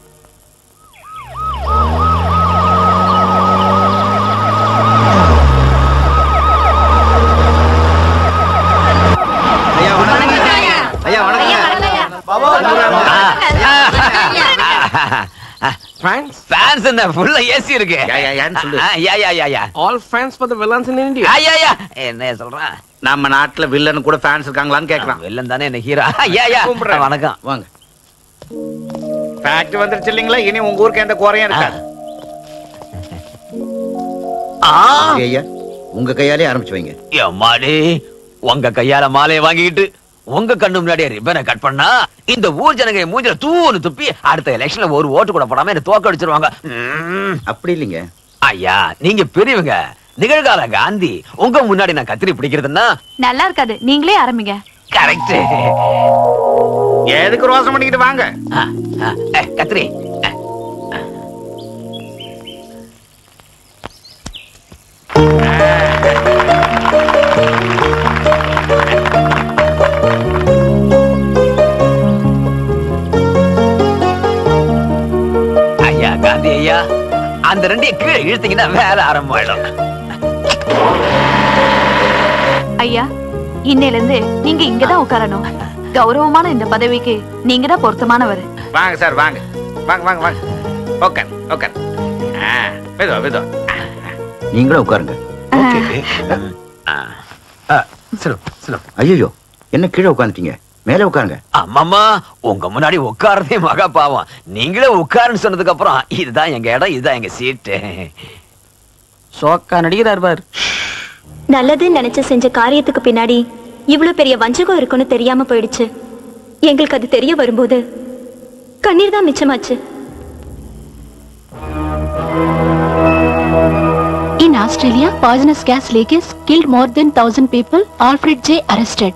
ஐயா ஃபேன்ஸ் ஃபேன்ஸ் என்ன ஃபுல்லா ஏசி இருக்கு யா, யா, யான்னு சொல்லு. ஆ, yeah yeah yeah yeah all fans for the villains in India ஆ, யா யா என்ன சொல்றான் நம்ம நாட்டுல வில்லன் கூட ஃபேன்ஸ் இருக்காங்களான்னு கேக்குறான் வில்லன் தானே என்ன ஹீரோ யா யா கும்பிடுறேன். வணக்கம் வாங்க ஃபேக்டரி வந்துருச்சு இல்லைங்களா இனி உங்க ஊருக்கு எந்த குறையும் இருக்காது ஐயா உங்க கையாலே ஆரம்பிச்சு வைங்க எம்மாடி உங்க கையால மாலையை வாங்கிக்கிட்டு உங்க கண்ணு முன்னாடியே ரிப்பனை கட் பண்ணா இந்த ஊர் ஜனங்க என் மூஞ்சில தூணு துப்பி அடுத்த எலெக்ஷன்ல ஒரு ஓட்டு கூட போடாம என்ன தோக்க அடிச்சிருவாங்க அப்படி இல்லைங்க ஐயா நீங்க பெரியவங்க நிகழ்கால காந்தி உங்க முன்னாடி நான் கத்திரி பிடிக்கிறதுன்னா நல்லா இருக்காது நீங்களே ஆரம்பிங்க கரெக்ட் எதுக்கு ரோசம் பண்ணிக்கிட்டு வாங்க கத்திரி ஐயா காந்தி ஐயா அந்த ரெண்டையும் கீழே இழுத்தீங்கன்னா வேலை ஆரம்பமாயிடும் ஐயா இன்னையில இருந்து நீங்க இங்கதான் உட்காரணும் கௌரவமான இந்த பதவிக்கு நீங்க தான் பொருத்தமானவர் வாங்க சார் வாங்க வாங்க வாங்க வாங்க ஓகே ஓகே மெதுவா மெதுவா நீங்களும் உட்காருங்க ஐயோ என்ன கீழே உட்காந்துட்டீங்க மேலே உட்காருங்க அம்மாமா உங்க முன்னாடி உட்காரதே மகா பாவம் நீங்களே உட்காருன்னு சொன்னதுக்கு அப்புறம் இதுதான் எங்க இடம் இதுதான் எங்க சீட்டு சோக்கா நடிக்கிறார் பார் நல்லதுன்னு நினைச்சு செஞ்ச காரியத்துக்கு பின்னாடி இவ்வளவு பெரிய வஞ்சகம் இருக்குன்னு தெரியாம போயிடுச்சு எங்களுக்கு அது தெரிய வரும்போது கண்ணீர் தான் மிச்சமாச்சு In Australia, poisonous gas leakage killed more than 1000 people. Alfred J. arrested.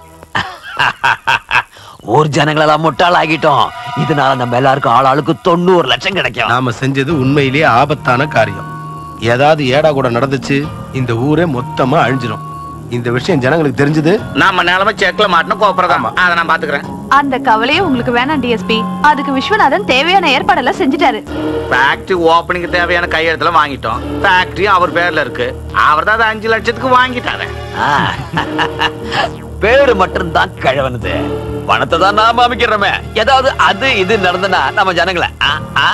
ஊர் ஜனங்களெல்லாம் முட்டாள் ஆகிட்டோம் இதனால நம்ம எல்லாருக்கும் ஆள் ஆளுக்கு தொண்ணூறு லட்சம் கிடைக்கும் நாம செஞ்சது உண்மையிலேயே ஆபத்தான காரியம் ஏதாவது ஏடா கூட நடந்துச்சு இந்த ஊரே மொத்தமா அழிஞ்சிரும் இந்த விஷயம் ஜனங்களுக்கு தெரிஞ்சது நம்ம நிலைமை செக்ல மாட்டணும் கோபுரதான் அதை நான் பாத்துக்கிறேன் அந்த கவலையே உங்களுக்கு வேணாம் டிஎஸ்பி அதுக்கு விஸ்வநாதன் தேவையான ஏற்பாடெல்லாம் செஞ்சுட்டாரு ஃபேக்டரி ஓப்பனிங் தேவையான கையெழுத்துல வாங்கிட்டோம் ஃபேக்டரி அவர் பேர்ல இருக்கு அவர் தான் அதை அஞ்சு லட்சத்துக்கு வாங்கிட்டாரு ஆ. பேரு மட்டும்தான் கழவனுது பணத்தை தான் நாம அமைக்கிறோமே ஏதாவது அது இது நடந்தனா நம்ம ஜனங்களை ஆ, ஆ,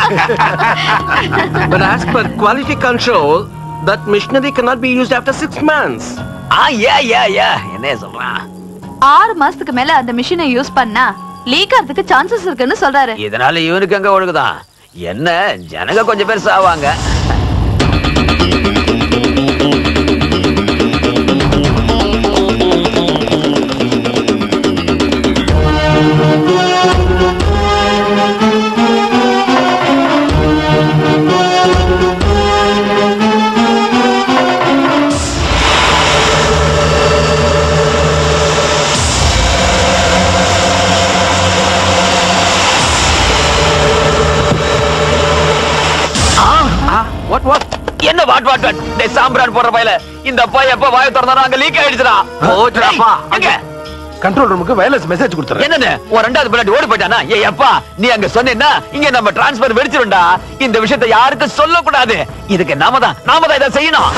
But as per quality control, that machinery cannot be used after six months. ஆ ஏ ஏ ஏ என்ன சொல்றான் ஆறு மாசத்துக்கு மேல அந்த மிஷினை யூஸ் பண்ணா லீக் ஆகிறதுக்கு சான்சஸ் இருக்குன்னு சொல்றாரு இதனால இவனுக்கு அங்க ஒழுகுதான் என்ன ஜனங்க கொஞ்சம் பேர் சாவாங்க வாட் வாட் என்ன வாட் வாட் வாட் டேய் சாம்பிரான் போற பையல இந்த பைய எப்ப வாய திறந்தாரோ அங்க லீக் ஆயிடுச்சுடா போச்சுடாப்பா. அங்க கண்ட்ரோல் ரூமுக்கு வயர்லெஸ் மெசேஜ் கொடுத்துறேன் என்னன்னு ஒரு ரெண்டாவது பிள்ளாடி ஓடி போயிட்டானா ஏய் அப்பா நீ அங்க சொன்னேன்னா இங்க நம்ம டிரான்ஸ்பர் வெடிச்சிரும்டா இந்த விஷயத்தை யாருக்கும் சொல்லக்கூடாது இதுக்கு நாம தான் நாம தான் இதை செய்யணும்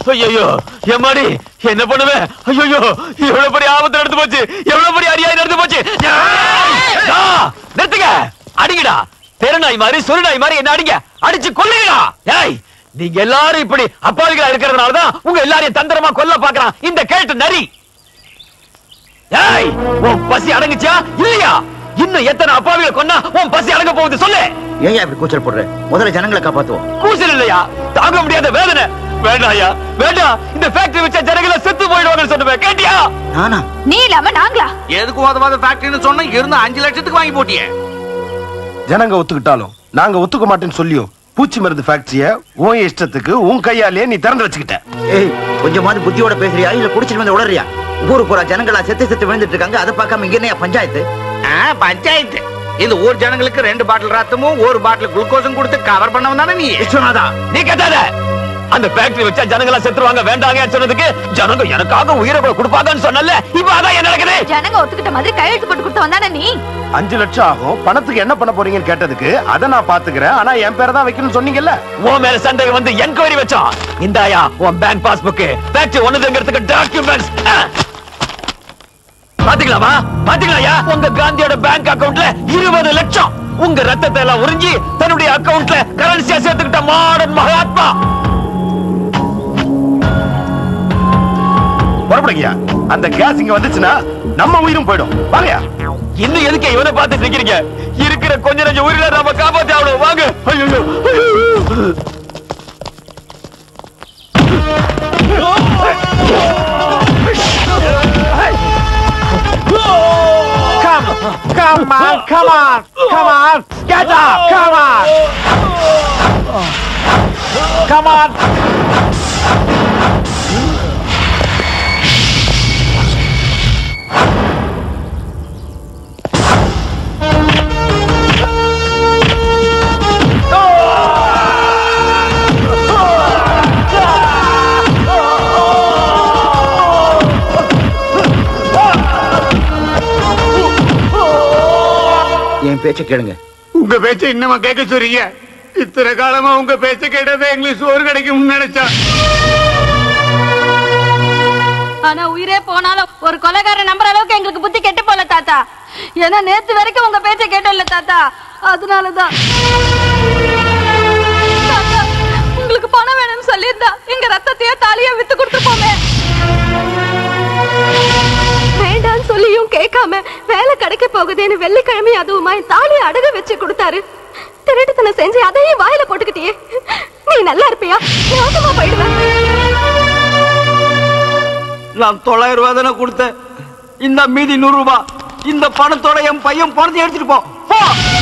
ஐயோ எம்மாடி என்ன பண்ணுவேன் ஐயோ எவ்வளவு பெரிய ஆபத்து நடந்து போச்சு எவ்வளவு பெரிய அநியாயம் நடந்து போச்சு ஆ, நிறுத்துங்க அடிங்கடா தெருநாய் மாதிரி சுருநாய் மாதிரி என்ன அடிங்க அடிச்சு கொல்லுங்கடா ஏய் நீங்க எல்லாரும் இப்படி அப்பாவிகளா இருக்கிறதுனால தான் உங்க எல்லாரையும் தந்திரமா கொல்ல பாக்குறான் இந்த கேட்டு நரி ஏய் உன் பசி அடங்குச்சா இல்லையா இன்னும் எத்தனை அப்பாவிகளை கொன்னா உன் பசி அடங்க போகுது சொல்லு ஏன் இப்படி கூச்சல் போடுற முதல்ல ஜனங்களை காப்பாத்துவோம் கூச்சல் இல்லையா தாங்க முடியாத வேதனை வேண்டாயா வேண்டாம் இந்த ஃபேக்டரி வச்ச ஜனங்களை செத்து போயிடுவாங்கன்னு சொன்னேன் கேட்டியா நானா நீ இல்லாம நாங்களா எதுக்கு உதவாத ஃபேக்டரின்னு சொன்னா இருந்து அஞ்சு லட்சத்துக்கு வாங்கி போட்டியே ஜனங்க ஒத்துக்கிட்டாலும் நாங்க ஒத்துக்க மாட்டேன்னு சொல்லியும் பூச்சி மருந்து ஃபேக்டரிய உன் இஷ்டத்துக்கு உன் கையாலே நீ திறந்து வச்சுக்கிட்ட ஏய் கொஞ்சமாவது புத்தியோட பேசுறியா இல்ல குடிச்சிட்டு வந்து உளறியா ஊரு பூரா ஜனங்களா செத்து செத்து விழுந்துட்டு இருக்காங்க அதை பார்க்காம இங்க என்னையா பஞ்சாயத்து ஆ, பஞ்சாயத்து இந்த ஊர் ஜனங்களுக்கு ரெண்டு பாட்டில் ரத்தமும் ஒரு பாட்டில் குளுக்கோஸும் கொடுத்து கவர் பண்ணவன் தானே நீ விஸ்வநாதா நீ கேட்டாத அந்த ஃபேக்டரி வச்சா ஜனங்களா செத்துருவாங்க வேண்டாங்க சொன்னதுக்கு ஜனங்க எனக்காக உயிரை கூட கொடுப்பாங்கன்னு சொன்னல இப்ப அதான் என்ன நடக்குது ஜனங்க ஒத்துக்கிட்ட மாதிரி கையெழுத்து போட்டு கொடுத்த வந்தானே நீ அஞ்சு லட்சம் ஆகும் பணத்துக்கு என்ன பண்ண போறீங்கன்னு கேட்டதுக்கு அதை நான் பாத்துக்கிறேன் ஆனா என் பேரை தான் வைக்கணும்னு சொன்னீங்கல்ல உன் மேல சந்தேகம் வந்து என்கொயரி வச்சான் இந்தாயா உன் பேங்க் பாஸ்புக் ஃபேக்டரி ஒண்ணுங்கிறதுக்கு டாக்குமெண்ட்ஸ் பாத்தீங்களாமா பாத்தீங்களாயா உங்க காந்தியோட பேங்க் அக்கவுண்ட்ல இருபது லட்சம் உங்க ரத்தத்தை எல்லாம் உறிஞ்சி தன்னுடைய அக்கவுண்ட்ல கரன்சியா சேர்த்துக்கிட்ட மாடர்ன் மகாத்மா புறப்படுங்கயா அந்த கேஸ் இங்க வந்துச்சுன்னா நம்ம உயிரும் போயிடும் வாங்கயா இன்னும் எதுக்கு இவனை பார்த்து நிக்கிறீங்க இருக்கிற கொஞ்ச நஞ்ச உயிரில நாம காப்பாத்தி ஆகணும் வாங்க ஐயோ Come, come on, come on, come on, get up, come on, come on. என் பேச்ச கேளுங்க உங்க பேச்ச இன்னமா கேட்க சொல்றீங்க இத்தனை காலமா உங்க பேச்ச கேட்டதே எங்களுக்கு சோறு கிடைக்கும்னு நினைச்சா ஆனா உயிரே போனாலும் ஒரு கொலைகாரன் நம்புற அளவுக்கு எங்களுக்கு புத்தி கெட்டு போல தாத்தா ஏன்னா நேத்து வரைக்கும் உங்க பேச்ச கேட்டோம்ல தாத்தா அதனாலதான் தாத்தா, உங்களுக்கு பணம் வேணும்னு சொல்லியிருந்தா எங்க ரத்தத்தையோ தாலியோ வித்து கொடுத்துப்போமே வேண்டான்னு சொல்லியும் கேட்காம வேலை கிடைக்க போகுதேன்னு வெள்ளிக்கிழமை அதுவுமா என் தாலியை அடகு வச்சு கொடுத்தாரு திருட்டுத்தனம் செஞ்சு அதையும் வாயில போட்டுக்கிட்டியே நீ நல்லா இருப்பியா நாசமா போயிடுவேன் நான் தொள்ளாயிரம் ரூபாய் தானே கொடுத்தேன் இந்த மீதி நூறு ரூபாய் இந்த பணத்தோட என் பையன் பணத்தை எடுத்துட்டு போ போ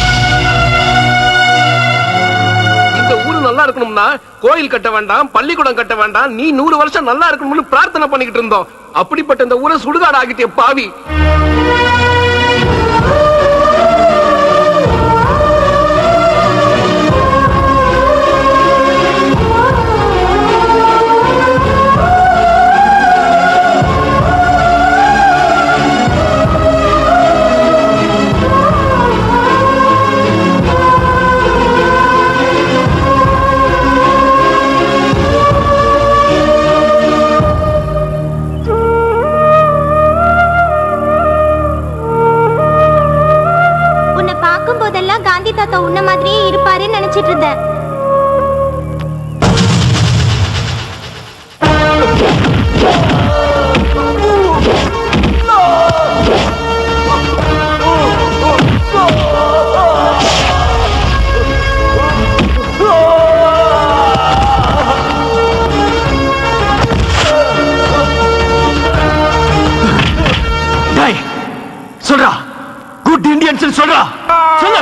இந்த ஊரு நல்லா இருக்கணும்னா கோயில் கட்ட வேண்டாம் பள்ளிக்கூடம் கட்ட வேண்டாம் நீ நூறு வருஷம் நல்லா இருக்கணும்னு பிரார்த்தனை பண்ணிக்கிட்டு இருந்தோம் அப்படிப்பட்ட இந்த ஊரை சுடுகாடு ஆகிட்டே பாவி உன்னை பார்க்கும் போதெல்லாம் காந்தி தாத்தா உன்ன மாதிரியே இருப்பாருன்னு நினைச்சிட்டு இருந்தேன் டேய் சொல்றா குட் இந்தியன்ஸ் சொல்றா சொல்லு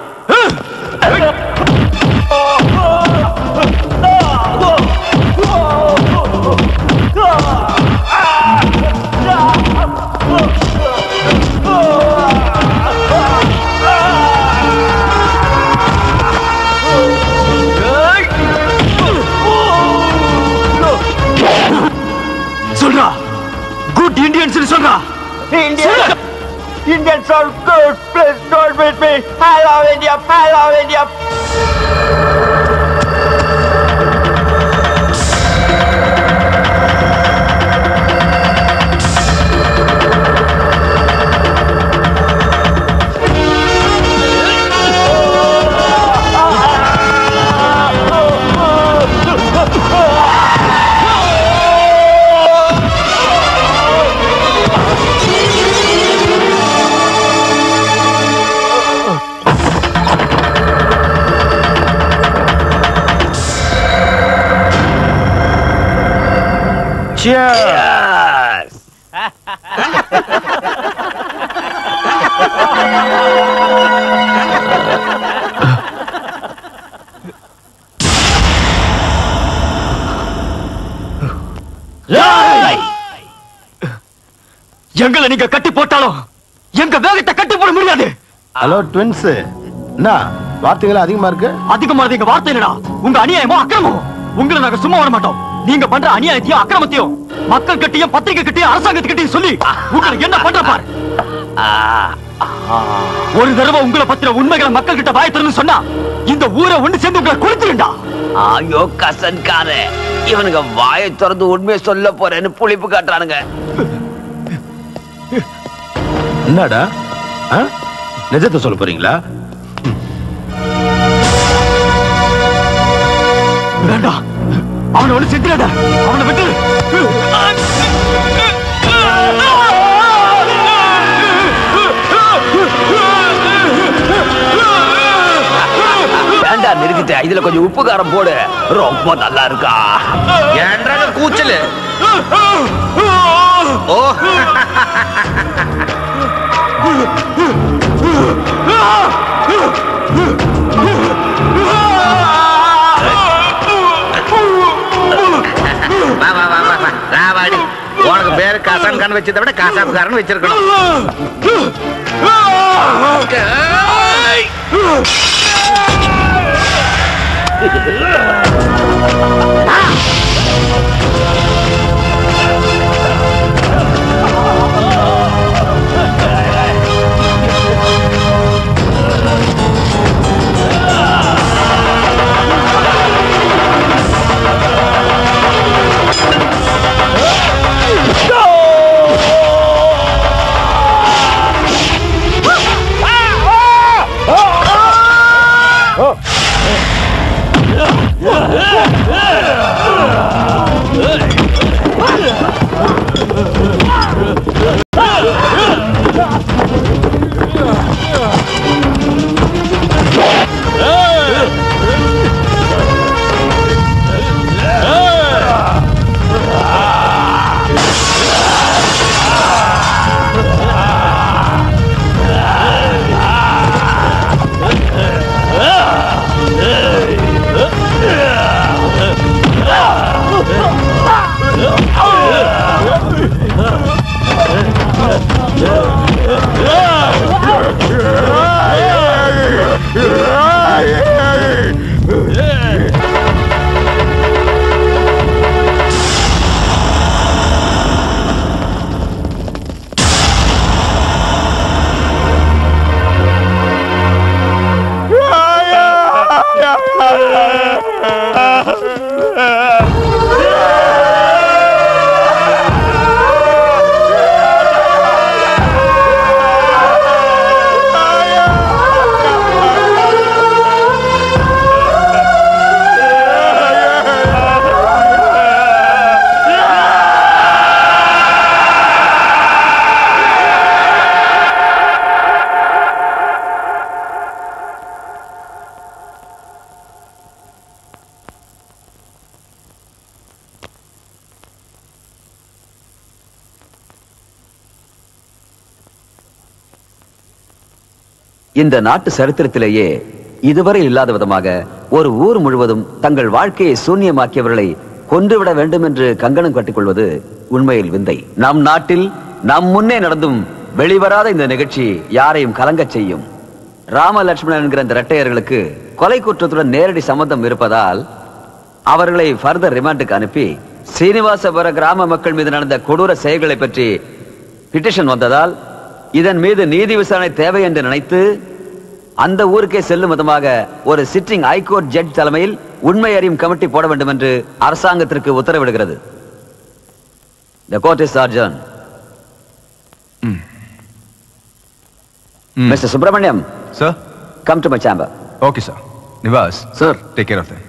சொல்றா குட் இந்தியன்ஸ் சொல்றா Indians, Indians are good. Please don't beat me. I love India. I love India. Cheers! ஏய்! எங்களை நீங்க கட்டி போட்டாலும் எங்க வேகத்தை கட்டி போட முடியாது ஹலோ ட்வின்ஸ் என்ன வார்த்தைகள் அதிகமா இருக்கு அதிகமானது எங்க வார்த்தை இல்லடா உங்க அநியாயமோ அக்கிரமம் உங்களை நாங்க சும்மா விட மாட்டோம் நீங்க பண்ற அநியாயத்தையும் அக்கிரமத்தையும் மக்கள் கிட்டயும் பத்திரிகை கிட்டயும் அரசாங்கத்துக்கிட்டையும் சொல்லி உங்களுக்கு என்ன பண்ற பாரு ஒரு தடவை உங்களை பத்தின உண்மைகளை மக்கள் கிட்ட வாய் திறந்து சொன்னா இந்த ஊரை ஒண்ணு சேர்ந்து உங்களை கொடுத்துருண்டா ஐயோ கசன்கார இவனுங்க வாயை திறந்து உண்மையை சொல்ல போறேன்னு புளிப்பு காட்டுறானுங்க என்னடா ஆ? நிஜத்தை சொல்ல போறீங்களா வேண்டாம் அவனை ஒண்ணு செத்துறாத அவனை விட்டு வேண்டாம் நிறுத்திட்ட இதுல கொஞ்சம் உப்பு காரம் போடு ரொம்ப நல்லா இருக்கா ஏன்றாங்க கூச்சலு ஓ வா வா வா வா வா ராவாடி உனக்கு பேரு கசான் கண் வச்சதை விட காசாப்புக்காரன் வச்சிருக்கணும் இந்த நாட்டு சரித்திரத்திலேயே இதுவரை இல்லாத விதமாக ஒரு ஊர் முழுவதும் தங்கள் வாழ்க்கையை சூன்யமாக்கியவர்களை கொன்றுவிட வேண்டும் என்று கங்கணம் கட்டிக்கொள்வது உண்மையில் விந்தை நம் நாட்டில் நம் முன்னே நடந்தும் வெளிவராத இந்த நிகழ்ச்சி யாரையும் கலங்கச் செய்யும் ராம லட்சுமணன் என்கிற இந்த இரட்டையர்களுக்கு கொலை குற்றத்துடன் நேரடி சம்பந்தம் இருப்பதால் அவர்களை ஃபர்தர் ரிமாண்டுக்கு அனுப்பி சீனிவாசபுர கிராம மக்கள் மீது நடந்த கொடூர செயல்களை பற்றி பிட்டிஷன் வந்ததால் இதன் மீது நீதி விசாரணை தேவை என்று நினைத்து அந்த ஊருக்கே செல்லும் விதமாக ஒரு சிட்டிங் ஹைகோர்ட் ஜட்ஜ் தலைமையில் உண்மை அறியும் கமிட்டி போட வேண்டும் என்று அரசாங்கத்திற்கு உத்தரவிடுகிறது The court is adjourned. Mr. Subramaniam. Sir? Come to my chamber. Okay, sir. Nivas. Sir. Take care of them.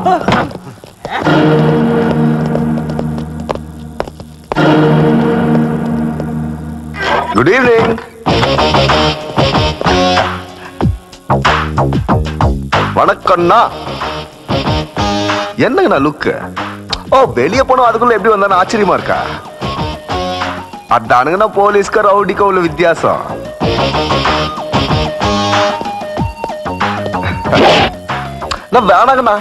Good evening வணக்கம்ண்ணா என்னங்கண்ணா லுக்கு ஓ வெளியே போனோம் அதுக்குள்ள எப்படி வந்தானு ஆச்சரியமா இருக்கா அதானுங்கண்ணா போலீஸ்க்கு ரவுடிக்கு உள்ள வித்தியாசம் நான் வேணாங்கண்ணா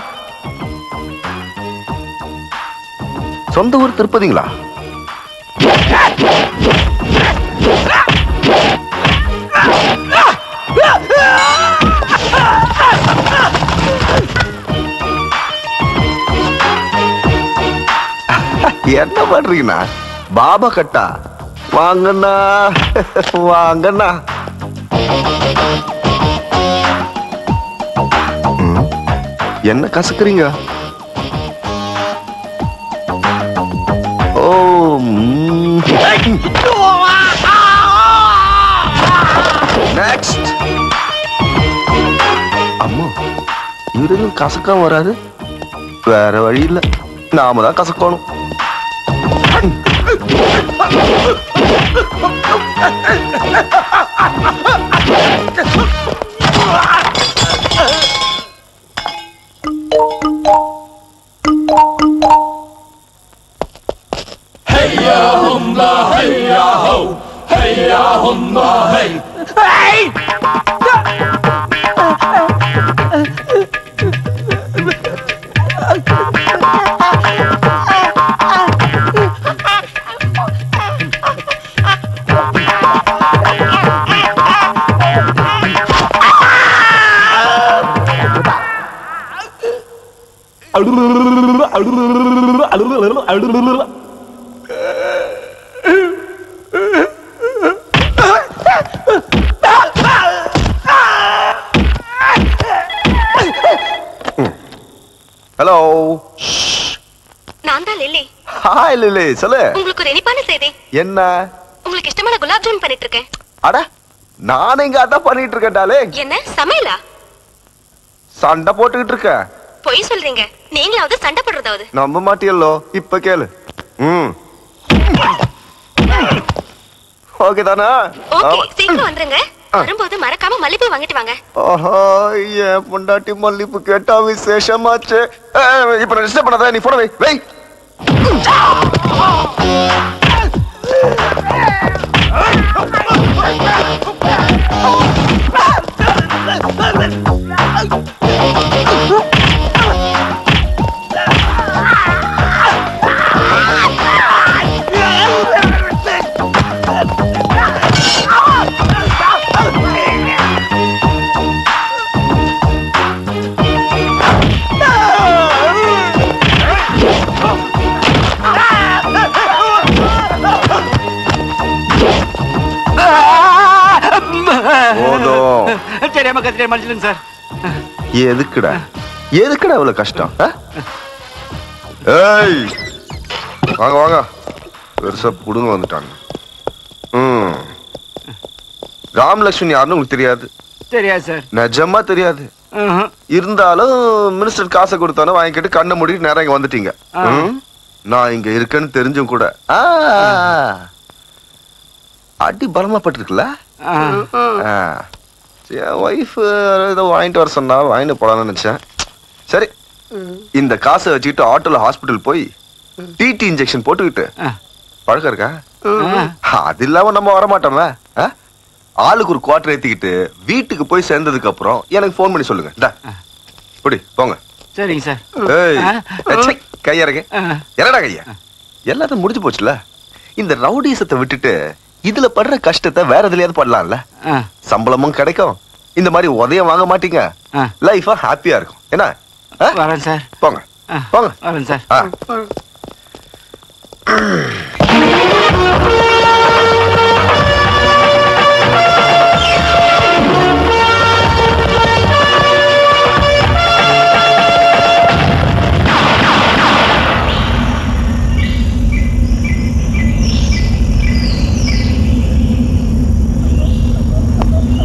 சொந்த ஊர் திருப்பதிங்களா என்ன பண்றீங்கண்ணா பாபா கட்டா வாங்கண்ணா வாங்கண்ணா ம், என்ன கசக்குறீங்க ஓ நெக்ஸ்ட் அம்மா இவரு எதுவும் கசக்காம வராது வேற வழி இல்ல நாம தான் கசக்கணும் ஹலோ நான் தான் லில்லி ஹாய் லிலி சொல்லு உங்களுக்கு ஒரு இனிப்பான செய்தி என்ன உங்களுக்கு இஷ்டமான குலாப் ஜாமுன் பண்ணிட்டு இருக்கேன் அட நான் இங்க அதான் பண்ணிட்டு இருக்கேன்டாலே என்ன சமையலா சண்டை போட்டுக்கிட்டு இருக்கேன் பொய் சொல்றீங்க நீங்களாவது சண்டை போடுறதாவது நம்ப மாட்டியல்லோ இப்ப கேளு ம் ஓகே தானா ஓகே சீக்கிரம் வந்துருங்க வரும்போது மறக்காம மல்லிப்பூ வாங்கிட்டு வாங்க ஆஹா என் பொண்டாட்டி மல்லிப்பு கேட்டா விசேஷமாச்சு ஏய், இப்ப நான் டிஸ்டர்ப் பண்ணாத நீ போன வை வை போதும் தெரியாம கத்திரியா மன்னிச்சிடுங்க சார் எதுக்குடா எதுக்குடா இவ்வளவு கஷ்டம் ஆ? ஏய் வாங்க வாங்க பெருசா புடுங்க வந்துட்டாங்க ம் ராமலட்சுமி யாருன்னு உங்களுக்கு தெரியாது தெரியாது சார் நிஜமா தெரியாது இருந்தாலும் மினிஸ்டர் காசை கொடுத்தானே வாங்கிக்கிட்டு கண்ணை மூடிட்டு நேரம் இங்க வந்துட்டீங்க ஆ. ம்? நான் இங்க இருக்கேன்னு தெரிஞ்சும் கூட ஆ. அடி பலமா பட்டிருக்குல்ல ஆ. சரி, என் ஒய்ஃப் ஏதோ வாங்கிட்டு வர சொன்னா வாங்கிட்டு போலாம்னு நினைச்சேன் சரி இந்த காசை வச்சுக்கிட்டு ஆட்டோல ஹாஸ்பிட்டல் போய் டிடி இன்ஜெக்ஷன் போட்டுக்கிட்டு பழக்கம் இருக்கா அது இல்லாம நம்ம வர மாட்டோமே ஆ? ஆளுக்கு ஒரு குவார்டர் ஏத்திக்கிட்டு வீட்டுக்கு போய் சேர்ந்ததுக்கு அப்புறம் எனக்கு ஃபோன் பண்ணி சொல்லுங்க இந்தா, இப்படி போங்க சரிங்க சார் ஏய், ஆ. ச்சை, கையறங்க என்னடா கையா எல்லாத்தையும் முடிஞ்சு போச்சுல இந்த ரவுடிசத்தை விட்டுட்டு இதுல படுற கஷ்டத்தை வேற எதுலயாவது படலாம்ல சம்பளமும் கிடைக்கும் இந்த மாதிரி உதயம் வாங்க மாட்டீங்க லைஃபா ஹாப்பியா இருக்கும் என்ன ஆ? வரேன் சார் போங்க போங்க வரேன் சார் ஆ.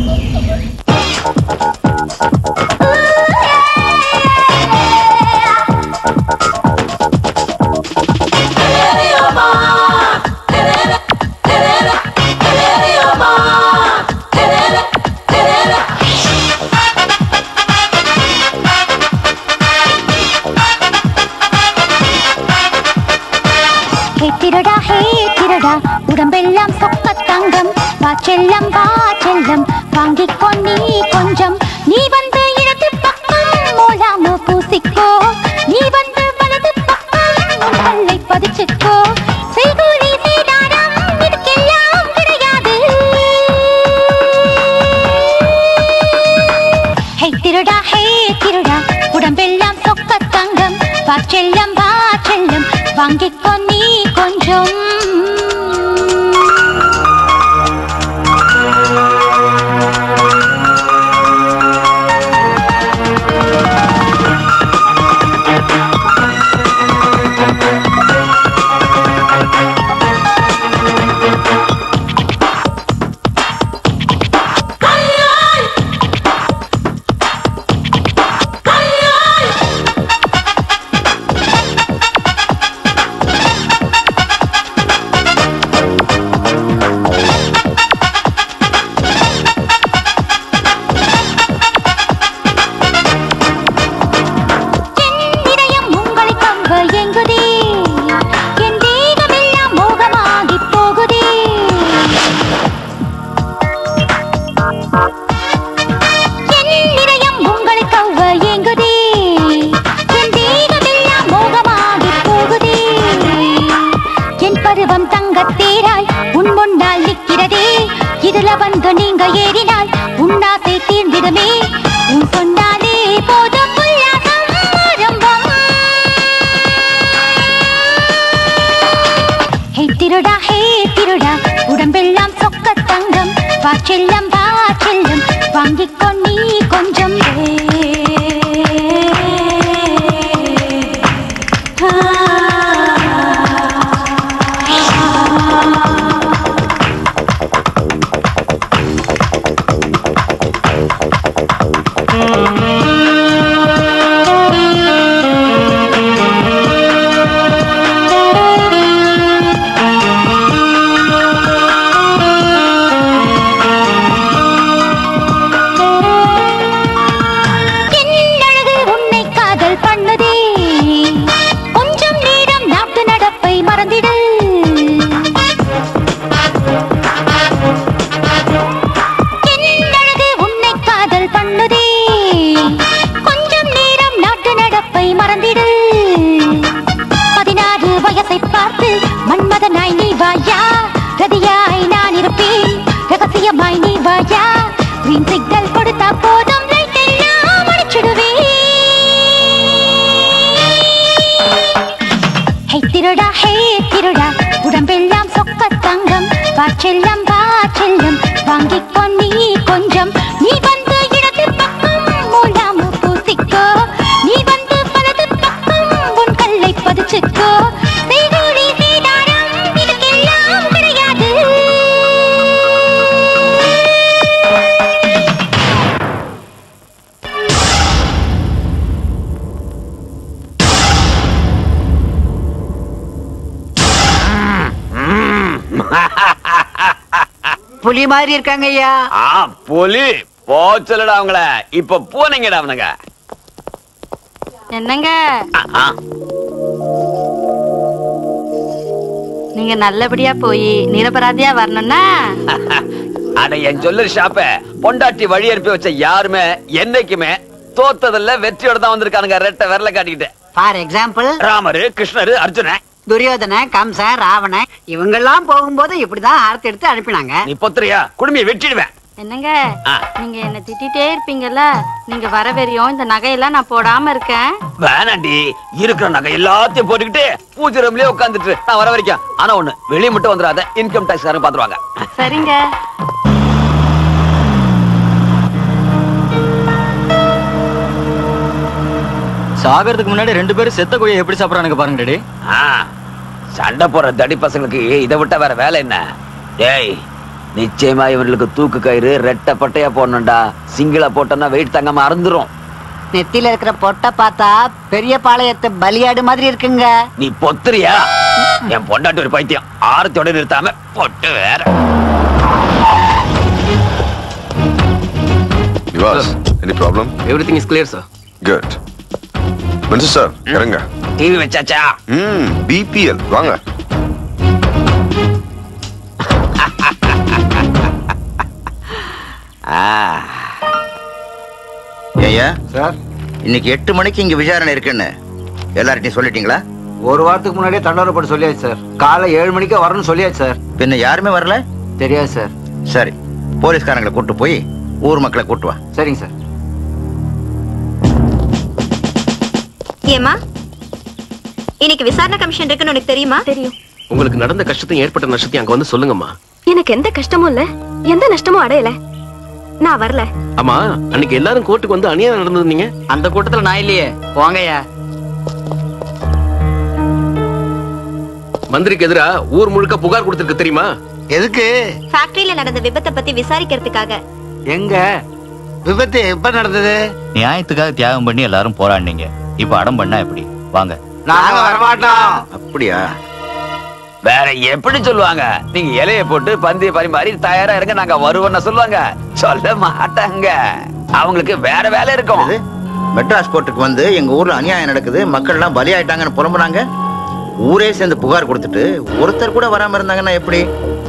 ஆ செல்லம் வா செல்லம் வாங்கிக்கோ நீ கொஞ்சம் நீ வந்து இடது பக்கம் மூலாம பூசிக்கோ நீ வந்து வலது பக்கம் உன் கல்லை பதிச்சுக்கோ செய்கூலி சேதாரம் இதுக்கெல்லாம் கிடையாது ஹே திருடா ஹே திருடா உடம்பெல்லாம் சொக்க தங்கம் வா செல்லம் வா செல்லம் வாங்கிக்கோ நீ கொஞ்சம் இதயம் உங்களை கம்ப எங்குதே என் தேகமெல்லாம் மோகமாகி போகுதே என் இதயம் உங்களை கவ்வ எங்குதே என் தேகமெல்லாம் மோகமாகி போகுதே என் பருவம் தங்கத் தேராய் உன் முன்னால் நிற்கிறதே இதுல வந்து நீங்க ஏறினால் உன்னாசை தீர்ந்திடுமே உன் சொன்னாலே போதும் உல்லாசம் ஆரம்பம் ஹே திருடா ஹே திருடா உடம்பெல்லாம் சொக்க தங்கம் வா செல்லம் வா செல்லம் வாங்கிக்கோ நீ கொஞ்சம் என் அழகு உன்னை காதல் பண்ணுதே கொஞ்சம் நேரம் நாட்டு நடப்பை மறந்திடு என் அழகு உன்னை காதல் பண்ணுதே கொஞ்சம் நேரம் நாட்டு நடப்பை மறந்திடு பதினாறு வயசை பார்த்து மன்மதனாய் நீ வாயா ரதியாய் நான் இருப்பேன் ரகசியமாய் நீ வாயா கிரீன் சிக்னல் கொடுத்தா போதும் லைட் எல்லாம் அடிச்சிடுவேன் ஹே திருடா ஹே திருடா உடம்பெல்லாம் சொக்க தங்கம் வா செல்லம் வா செல்லம் வாங்கிக்கோ நீ கொஞ்சம் நீ வந்து இடது பக்கம் மூலாம பூசிக்கோ நீ வந்து வலது பக்கம் உன் கல்லை பதிச்சுக்கோ செய்கூலி சேதாரம் இதுக்கெல்லாம் கிடையாது புலி மாதிரி இருக்காங்க ஐயா ஆ புலி போச்சலடா அவங்கள இப்ப பூனைங்கடா அவனுங்க என்னங்க ஆ, நீங்க நல்லபடியா போய் நிரபராதியா வரணும்னா அட என் சொல்லு ஷாப்ப பொண்டாட்டி வழி அனுப்பி வச்ச யாருமே என்னைக்குமே தோத்ததில்ல வெற்றியோட தான் வந்திருக்கானுங்க ரெட்டை விரல காட்டிக்கிட்டு ஃபார் எக்ஸாம்பிள் ராமரு கிருஷ்ணரு அர்ஜுனன் துரியோதன கம்சன் ராவணன் இவங்கெல்லாம் போகும்போது இப்படிதான் ஆரத்தி எடுத்து அனுப்பினாங்க நீ பொத்துறியா குடுமையை வெட்டிடுவேன் என்னங்க நீங்க என்ன திட்டிட்டே இருப்பீங்கல்ல நீங்க வர வரையும் இந்த நகையெல்லாம் நான் போடாம இருக்கேன் வேணாண்டி இருக்கிற நகை எல்லாத்தையும் போட்டுக்கிட்டு பூஜை ரூம்லயே உட்காந்துட்டு நான் வர வரைக்கும் ஆனா ஒண்ணு வெளிய மட்டும் வந்துடாத இன்கம் டாக்ஸ் காரங்க பாத்துருவாங்க சரிங்க சாகறதுக்கு முன்னாடி ரெண்டு பேரும் செத்த கோழியை எப்படி சாப்பிடறானுங்க பாருங்க டேடி ஆ, சண்டை போற தடி பசங்களுக்கு இதை விட்டா வேற வேலை என்ன டேய் நிச்சயமா இவங்களுக்கு தூக்கு கயிறு ரெட்டை பட்டையா போடணும்டா சிங்கிளா போட்டோம்னா வெயிட் தங்காம அறந்துரும் நெத்தியில இருக்கிற பொட்டை பார்த்தா பெரிய பாளையத்து பலியாடு மாதிரி இருக்குங்க நீ பொத்துறியா என் பொண்டாட்டி ஒரு பைத்தியம் ஆரத்தோட நிறுத்தாம பொட்டு வேற Nivas, any problem? Everything is clear, sir. Good. Mr. Sir, இறங்க டிவி வச்சாச்சா ம் பிபிஎல் வாங்க ஐயா சார் இன்னைக்கு எட்டு மணிக்கு இங்க விசாரணை இருக்குன்னு எல்லார்ட்டையும் சொல்லிட்டீங்களா ஒரு வாரத்துக்கு முன்னாடியே தண்டோரப்பட்டு சொல்லியாச்சு சார் காலை ஏழு மணிக்கே வரணும்னு சொல்லியாச்சு சார் பின்ன யாருமே வரல தெரியாது சார் சரி போலீஸ்காரங்களை கூட்டு போய் ஊர் மக்களை கூட்டு வா சரிங்க சார் ஏமா இன்னைக்கு விசாரணை கமிஷன் இருக்குன்னு உனக்கு தெரியுமா தெரியும் உங்களுக்கு நடந்த கஷ்டத்தையும் ஏற்பட்ட நஷ்டத்தையும் அங்க வந்து சொல்லுங்கம்மா எனக்கு எந்த கஷ்டமும் இல்ல எந்த நஷ்டமும் அடையல நான் வரல ஆமா அன்னைக்கு எல்லாரும் கோர்ட்டுக்கு வந்து அநியாயம் நடந்தது அந்த கூட்டத்துல நான் இல்லையே போங்கய்யா மந்திரிக்கு எதிரா ஊர் முழுக்க புகார் கொடுத்திருக்கு தெரியுமா எதுக்கு ஃபேக்டரியில நடந்த விபத்தை பத்தி விசாரிக்கிறதுக்காக எங்க விபத்து எப்ப நடந்தது நியாயத்துக்காக தியாகம் பண்ணி எல்லாரும் போராடினீங்க இப்ப அடம் பண்ணா எப்படி வாங்க நாங்க வரமாட்டோம் அப்படியா வேற எப்படி சொல்லுவாங்க நீங்க இலைய போட்டு பந்திய பரிமாறி தயாரா இருங்க நாங்க வருவோம்னு சொல்லுவாங்க சொல்ல மாட்டாங்க அவங்களுக்கு வேற வேலை இருக்கும் மெட்ராஸ் கோர்ட்டுக்கு வந்து எங்க ஊர்ல அநியாயம் நடக்குது மக்கள் எல்லாம் பலியாயிட்டாங்கன்னு புலம்புறாங்க ஊரே சேர்ந்து புகார் கொடுத்துட்டு ஒருத்தர் கூட வராம இருந்தாங்கன்னா எப்படி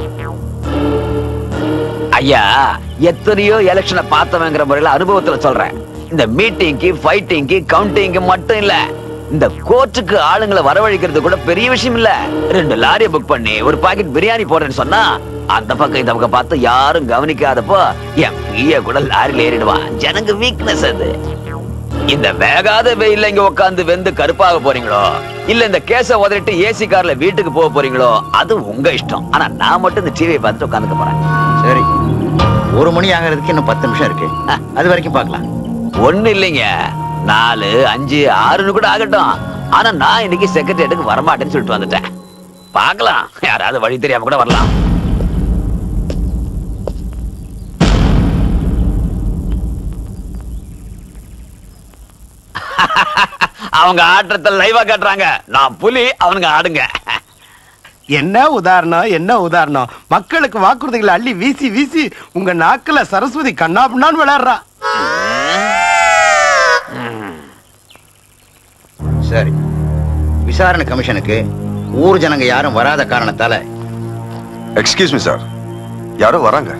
ஐயா எத்தனையோ எலெக்ஷனை பார்த்தவங்கிற முறையில அனுபவத்துல சொல்றேன் இந்த மீட்டிங்க்கு ஃபைட்டிங்க்கு கவுண்டிங்க்கு மட்டும் இல்ல இந்த கோர்ட்டுக்கு ஆளுங்களை வரவழைக்கிறது கூட பெரிய விஷயம் இல்ல ரெண்டு லாரியை புக் பண்ணி ஒரு பாக்கெட் பிரியாணி போடுறேன்னு சொன்னா அந்த பக்கம் இந்த பக்கம் பார்த்து யாரும் கவனிக்காதப்போ என் பிய கூட லாரியில ஏறிடுவான் ஜனங்க வீக்னஸ் அது இந்த வேகாத வெயில்ல இங்க உட்கார்ந்து வெந்து கருப்பாக போறீங்களோ இல்ல இந்த கேஸ உதறிட்டு ஏசி கார்ல வீட்டுக்கு போக போறீங்களோ அது உங்க இஷ்டம் ஆனா நான் மட்டும் இந்த டிவியை பார்த்துட்டு உட்காந்துக்க போறேன் சரி ஒரு மணி ஆகிறதுக்கு இன்னும் பத்து நிமிஷம் இருக்கு அது வரைக்கும் பார்க்கலாம் ஒண்ணு இல்லைங்க நாலு அஞ்சு ஆறுன்னு கூட ஆகட்டும் ஆனா நான் இன்னைக்கு செக்ரட்டரியேட்டுக்கு வரமாட்டேன்னு சொல்லிட்டு வந்துட்டேன் பார்க்கலாம் யாராவது வழி தெரியாம கூட வரலாம் அவங்க ஆட்டத்தை லைவா காட்டுறாங்க நான் புலி அவனுங்க ஆடுங்க என்ன உதாரணம் என்ன உதாரணம் மக்களுக்கு வாக்குறுதிகளை அள்ளி வீசி வீசி உங்க நாக்குல சரஸ்வதி கண்ணாப்புண்ணான்னு விளையாடுறா சரி விசாரணை கமிஷனுக்கு ஊர் ஜனங்க யாரும் வராத காரணத்தால எக்ஸ்கியூஸ் மீ சார் யாரோ வராங்க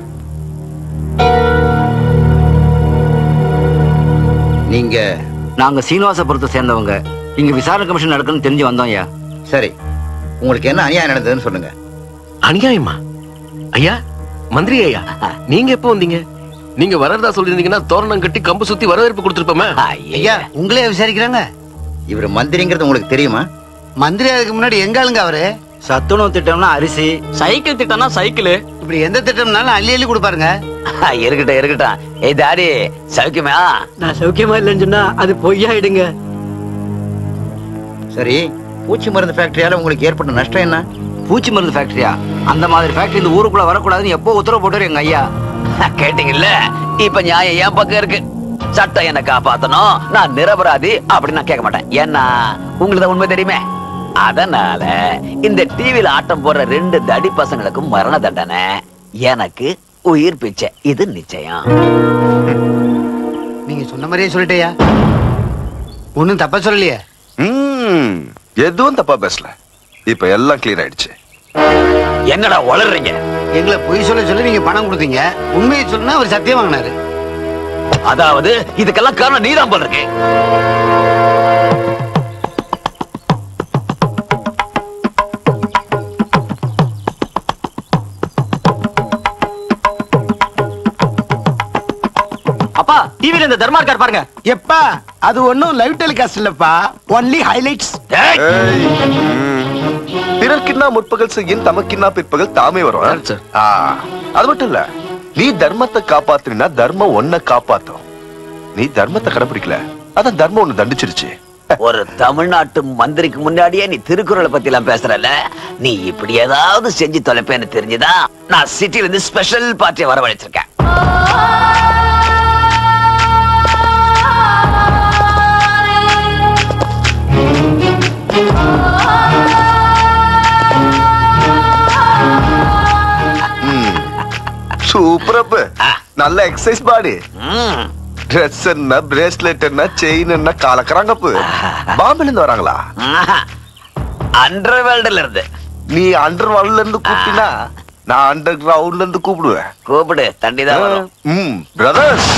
நீங்க நாங்க சீனிவாசபுரத்தை சேர்ந்தவங்க இங்க விசாரணை கமிஷன் நடக்குன்னு தெரிஞ்சு வந்தோம் ஐயா சரி உங்களுக்கு என்ன அநியாயம் நடந்ததுன்னு சொல்லுங்க அநியாயமா ஐயா மந்திரி ஐயா நீங்க எப்போ வந்தீங்க நீங்க வரதா சொல்லிருந்தீங்கன்னா தோரணம் கட்டி கம்பு சுத்தி வரவேற்பு கொடுத்துருப்போமே ஐயா உங்களே விசாரிக்கிறாங்க இவர் மந்திரிங்கிறது உங்களுக்கு தெரியுமா மந்திரி அதுக்கு முன்னாடி எங்க ஆளுங்க அவரு சத்துணவு திட்டம்னா அரிசி சைக்கிள் திட்டம்னா சைக்கிள் இப்படி எந்த திட்டம்னாலும் அள்ளி அள்ளி கொடுப்பாருங்க இருக்கட்டும் இருக்கட்டும் ஏய் டாடி சௌக்கியமா நான் சௌக்கியமா இல்லைன்னு சொன்னா அது பொய்யாயிடுங்க சரி பூச்சி மருந்து ஃபேக்டரியால உங்களுக்கு ஏற்பட்ட நஷ்டம் என்ன பூச்சி மருந்து ஃபேக்டரியா அந்த மாதிரி ஃபேக்டரி இந்த ஊருக்குள்ள வரக்கூடாதுன்னு எப்போ உத்தரவு போட்டாரு எங்க ஐயா கேட்டீங்கல்ல இப்ப நியாயம் என் பக்கம் இருக்கு சட்டம் என்ன காப்பாத்தணும் நான் நிரபராதி அப்படி நான் கேட்க மாட்டேன் ஏன்னா உங்களுக்கு தான் உண்மை தெரியுமே அதனால இந்த டிவில ஆட்டம் போடுற ரெண்டு தடி பசங்களுக்கும் மரண தண்டனை எனக்கு உயிர் பிச்சை இது நிச்சயம் நீங்க சொன்ன மாதிரியே சொல்லிட்டேயா ஒண்ணும் தப்பா சொல்லலையே ம் எதுவும் தப்பா பேசல இப்ப எல்லாம் கிளியர் ஆயிடுச்சு என்னடா வளர்றீங்க எங்களை பொய் சொல்ல சொல்லி நீங்க பணம் கொடுத்தீங்க உண்மையை சொன்னா அவர் சத்தியம் வாங்கினாரு அதாவது இதுக்கெல்லாம் காரணம் நீதான் போல இருக்கு அப்பா டிவில இந்த தர்மா இருக்கார் பாருங்க எப்பா அது ஒண்ணும் லைவ் டெலிகாஸ்ட் இல்லப்பா ஒன்லி ஹைலைட்ஸ் ஏய், ம். பிறர்க்கின்னா முற்பகல் செய்யும் தமக்கின்னா பிற்பகல் தாமே வரும் ஆ, அது மட்டும் இல்ல நீ தர்மத்தை காப்பாத்தினா தர்மம் ஒன்ன காப்பாத்தும் நீ தர்மத்தை கடைபிடிக்கல அதான் தர்மம் ஒண்ணு தண்டிச்சிருச்சு ஒரு தமிழ்நாட்டு மந்திரிக்கு முன்னாடியே நீ திருக்குறளை பத்தி எல்லாம் பேசுறல நீ இப்படி ஏதாவது செஞ்சு தொலைப்பேன்னு தெரிஞ்சுதான் நான் சிட்டில இருந்து ஸ்பெஷல் பார்ட்டியை வரவழைச்சிருக்கேன் சூப்பர் அப்ப நல்ல எக்ஸசைஸ் பாடி ட்ரெஸ் என்ன பிரேஸ்லெட் என்ன செயின் என்ன காலக்கறாங்கப்பு பாம்பேல இருந்து வராங்களா அண்டர் வேர்ல்டுல இருந்து நீ அண்டர் வேர்ல்ட்ல இருந்து கூட்டினா நான் அண்டர் கிரவுண்ட்ல இருந்து கூப்பிடுவேன் கூப்பிடு தண்ணி தான் வரும் ம் பிரதர்ஸ்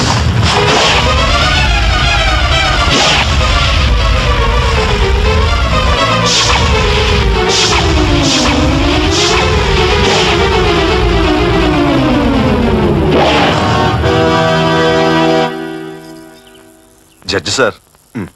ஜட்ஜ் சார் ம்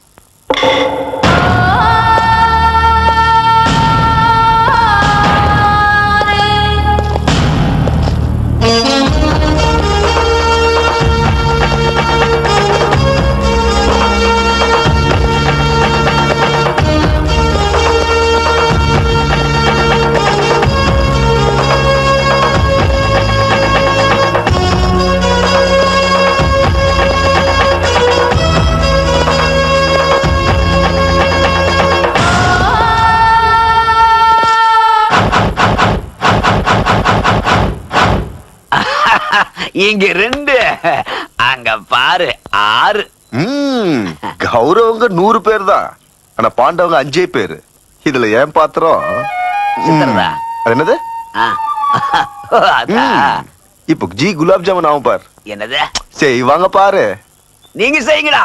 இங்க ரெண்டு அங்க பாரு ஆறு ம் கௌரவங்க நூறு பேர் தான் ஆனா பாண்டவங்க அஞ்சே பேரு இதுல ஏன் பாத்திரம் சித்தர்தா. அது என்னது ஆ. அதான். ம். இப்போ ஜி குலாப் ஜாமுன் ஆகும் பார் என்னது சரி வாங்க பாரு நீங்க செய்யுங்கடா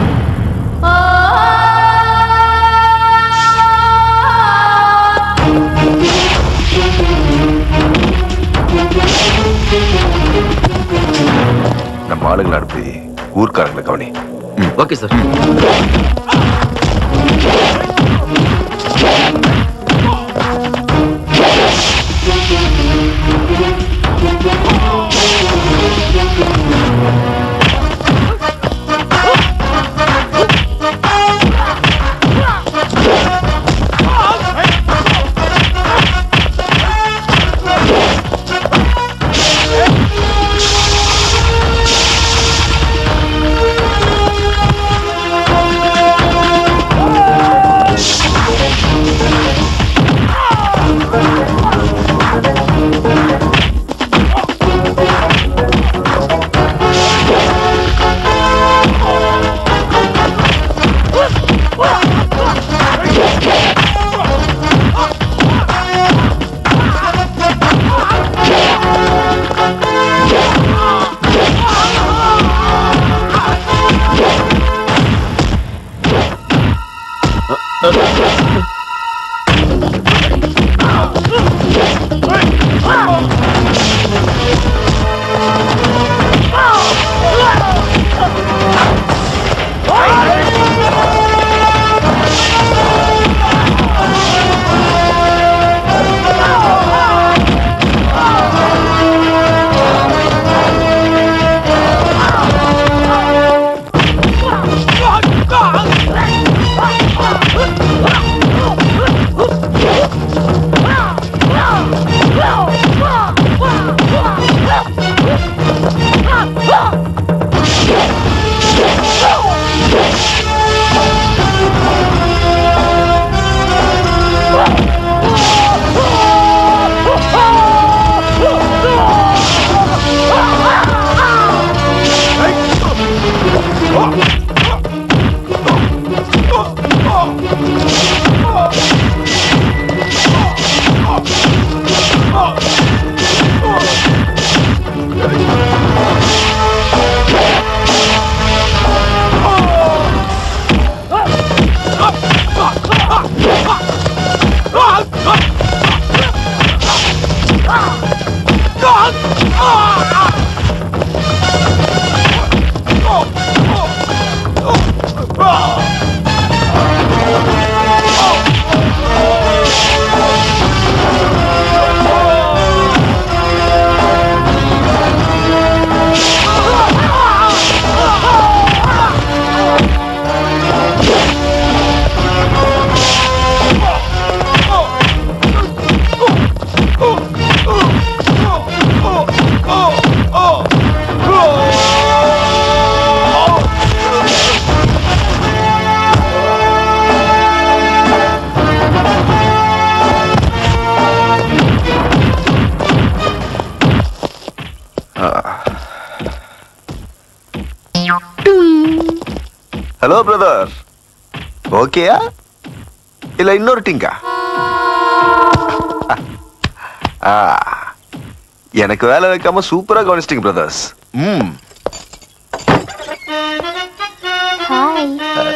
நம்ம ஆளுங்களை அனுப்பி ஊர்க்காரங்களை கவனி ஓகே சார் ஹலோ பிரதர் ஓகேயா இல்ல இன்னொரு டிங்கா ஆ எனக்கு வேலை வைக்காம சூப்பரா கவனிச்சிட்டீங்க பிரதர்ஸ் ம் ஹாய்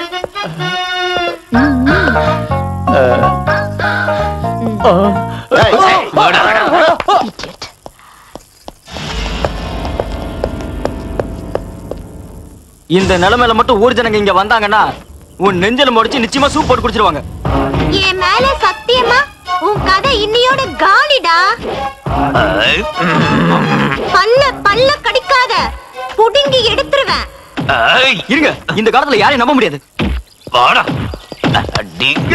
இந்த நிலைமையில மட்டும் ஊர் ஜனங்க இங்க வந்தாங்கன்னா உன் நெஞ்சல முடிச்சு நிச்சயமா சூப் போட்டு குடிச்சிருவாங்க என் மேல சத்தியமா உன் கதை இன்னியோட காலிடா பல்ல பல்ல கடிக்காத புடுங்கி எடுத்துருவேன் இருங்க இந்த காலத்துல யாரையும் நம்ப முடியாது வாடா அடிங்க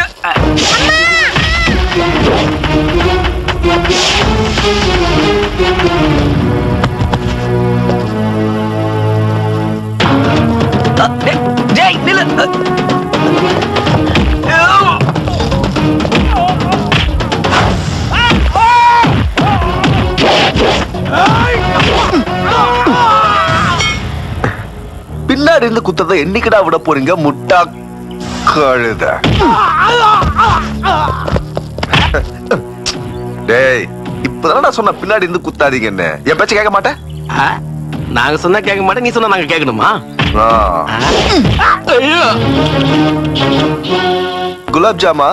டேய் நில்லு பின்னாடி இருந்து குத்தத்தை என்னைக்குடா விட போறீங்க முட்டா கழுத டேய் இப்பதான் நான் சொன்ன பின்னாடி இருந்து குத்தாதீங்கன்னு என் பேச்ச கேட்க மாட்டேன் நாங்க சொன்னா கேட்க மாட்டேன் நீ சொன்னா நாங்க கேட்கணுமா குலாப் ஜாமா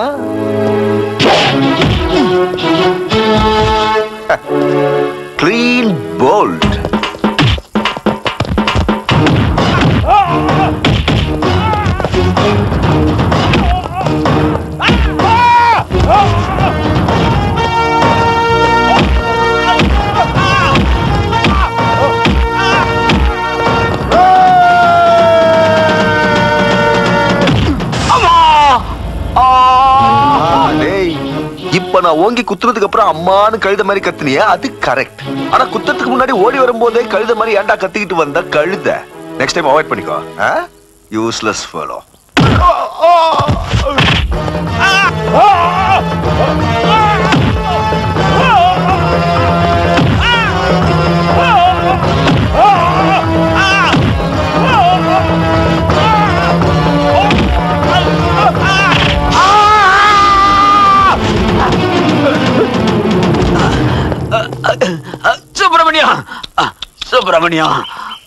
கிளீன் போல்ட் டேய் இப்ப நான் ஓங்கி குத்துறதுக்கு அப்புறம் அம்மான்னு கழுத மாதிரி கத்துனியே அது கரெக்ட் ஆனா குத்தத்துக்கு முன்னாடி ஓடி வரும்போதே கழுத மாதிரி ஏன்டா கத்திக்கிட்டு வந்த கழுத நெக்ஸ்ட் டைம் அவாய்ட் பண்ணிக்கோ யூஸ்லெஸ் ஃபெலோ சுப்பிரமணியம் சுப்பிரமணியம்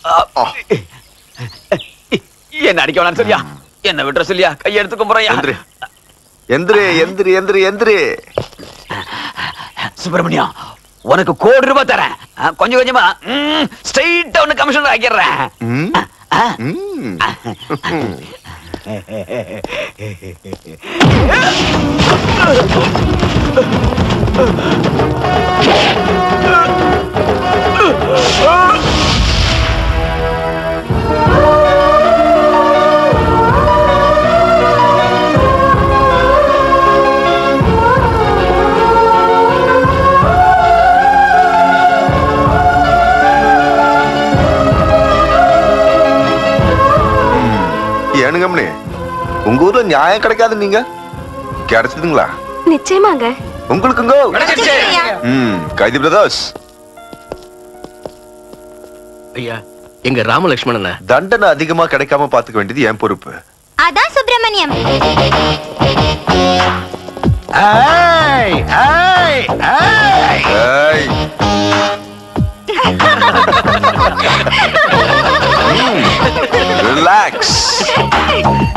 என்ன அடிக்க வேணாம் சொல்லியா என்ன விட்டுற சொல்லியா கையெடுத்து கும்புறையா எந்திரி எந்திரி எந்திரி எந்திரி எந்திரி சுப்பிரமணியம் உனக்கு கோடி ரூபாய் தரேன் ஆ, கொஞ்சம் கொஞ்சமா ஸ்ட்ரைட்டா உனக்கு கமிஷனர் ஆக்கிடுறேன் ம்? ம். ஏனுங்கம்னே உங்க ஊர்ல நியாயம் கிடைக்காது நீங்க கிடைச்சதுங்களா நிச்சயமாங்க உங்களுக்குங்க ம் கைதி பிரதர்ஸ் ஐயா எங்க ராமலட்சுமணன் தண்டனை அதிகமா கிடைக்காம பாத்துக்க வேண்டியது என் பொறுப்பு அதான் சுப்பிரமணியம் ஏய் ரிலாக்ஸ்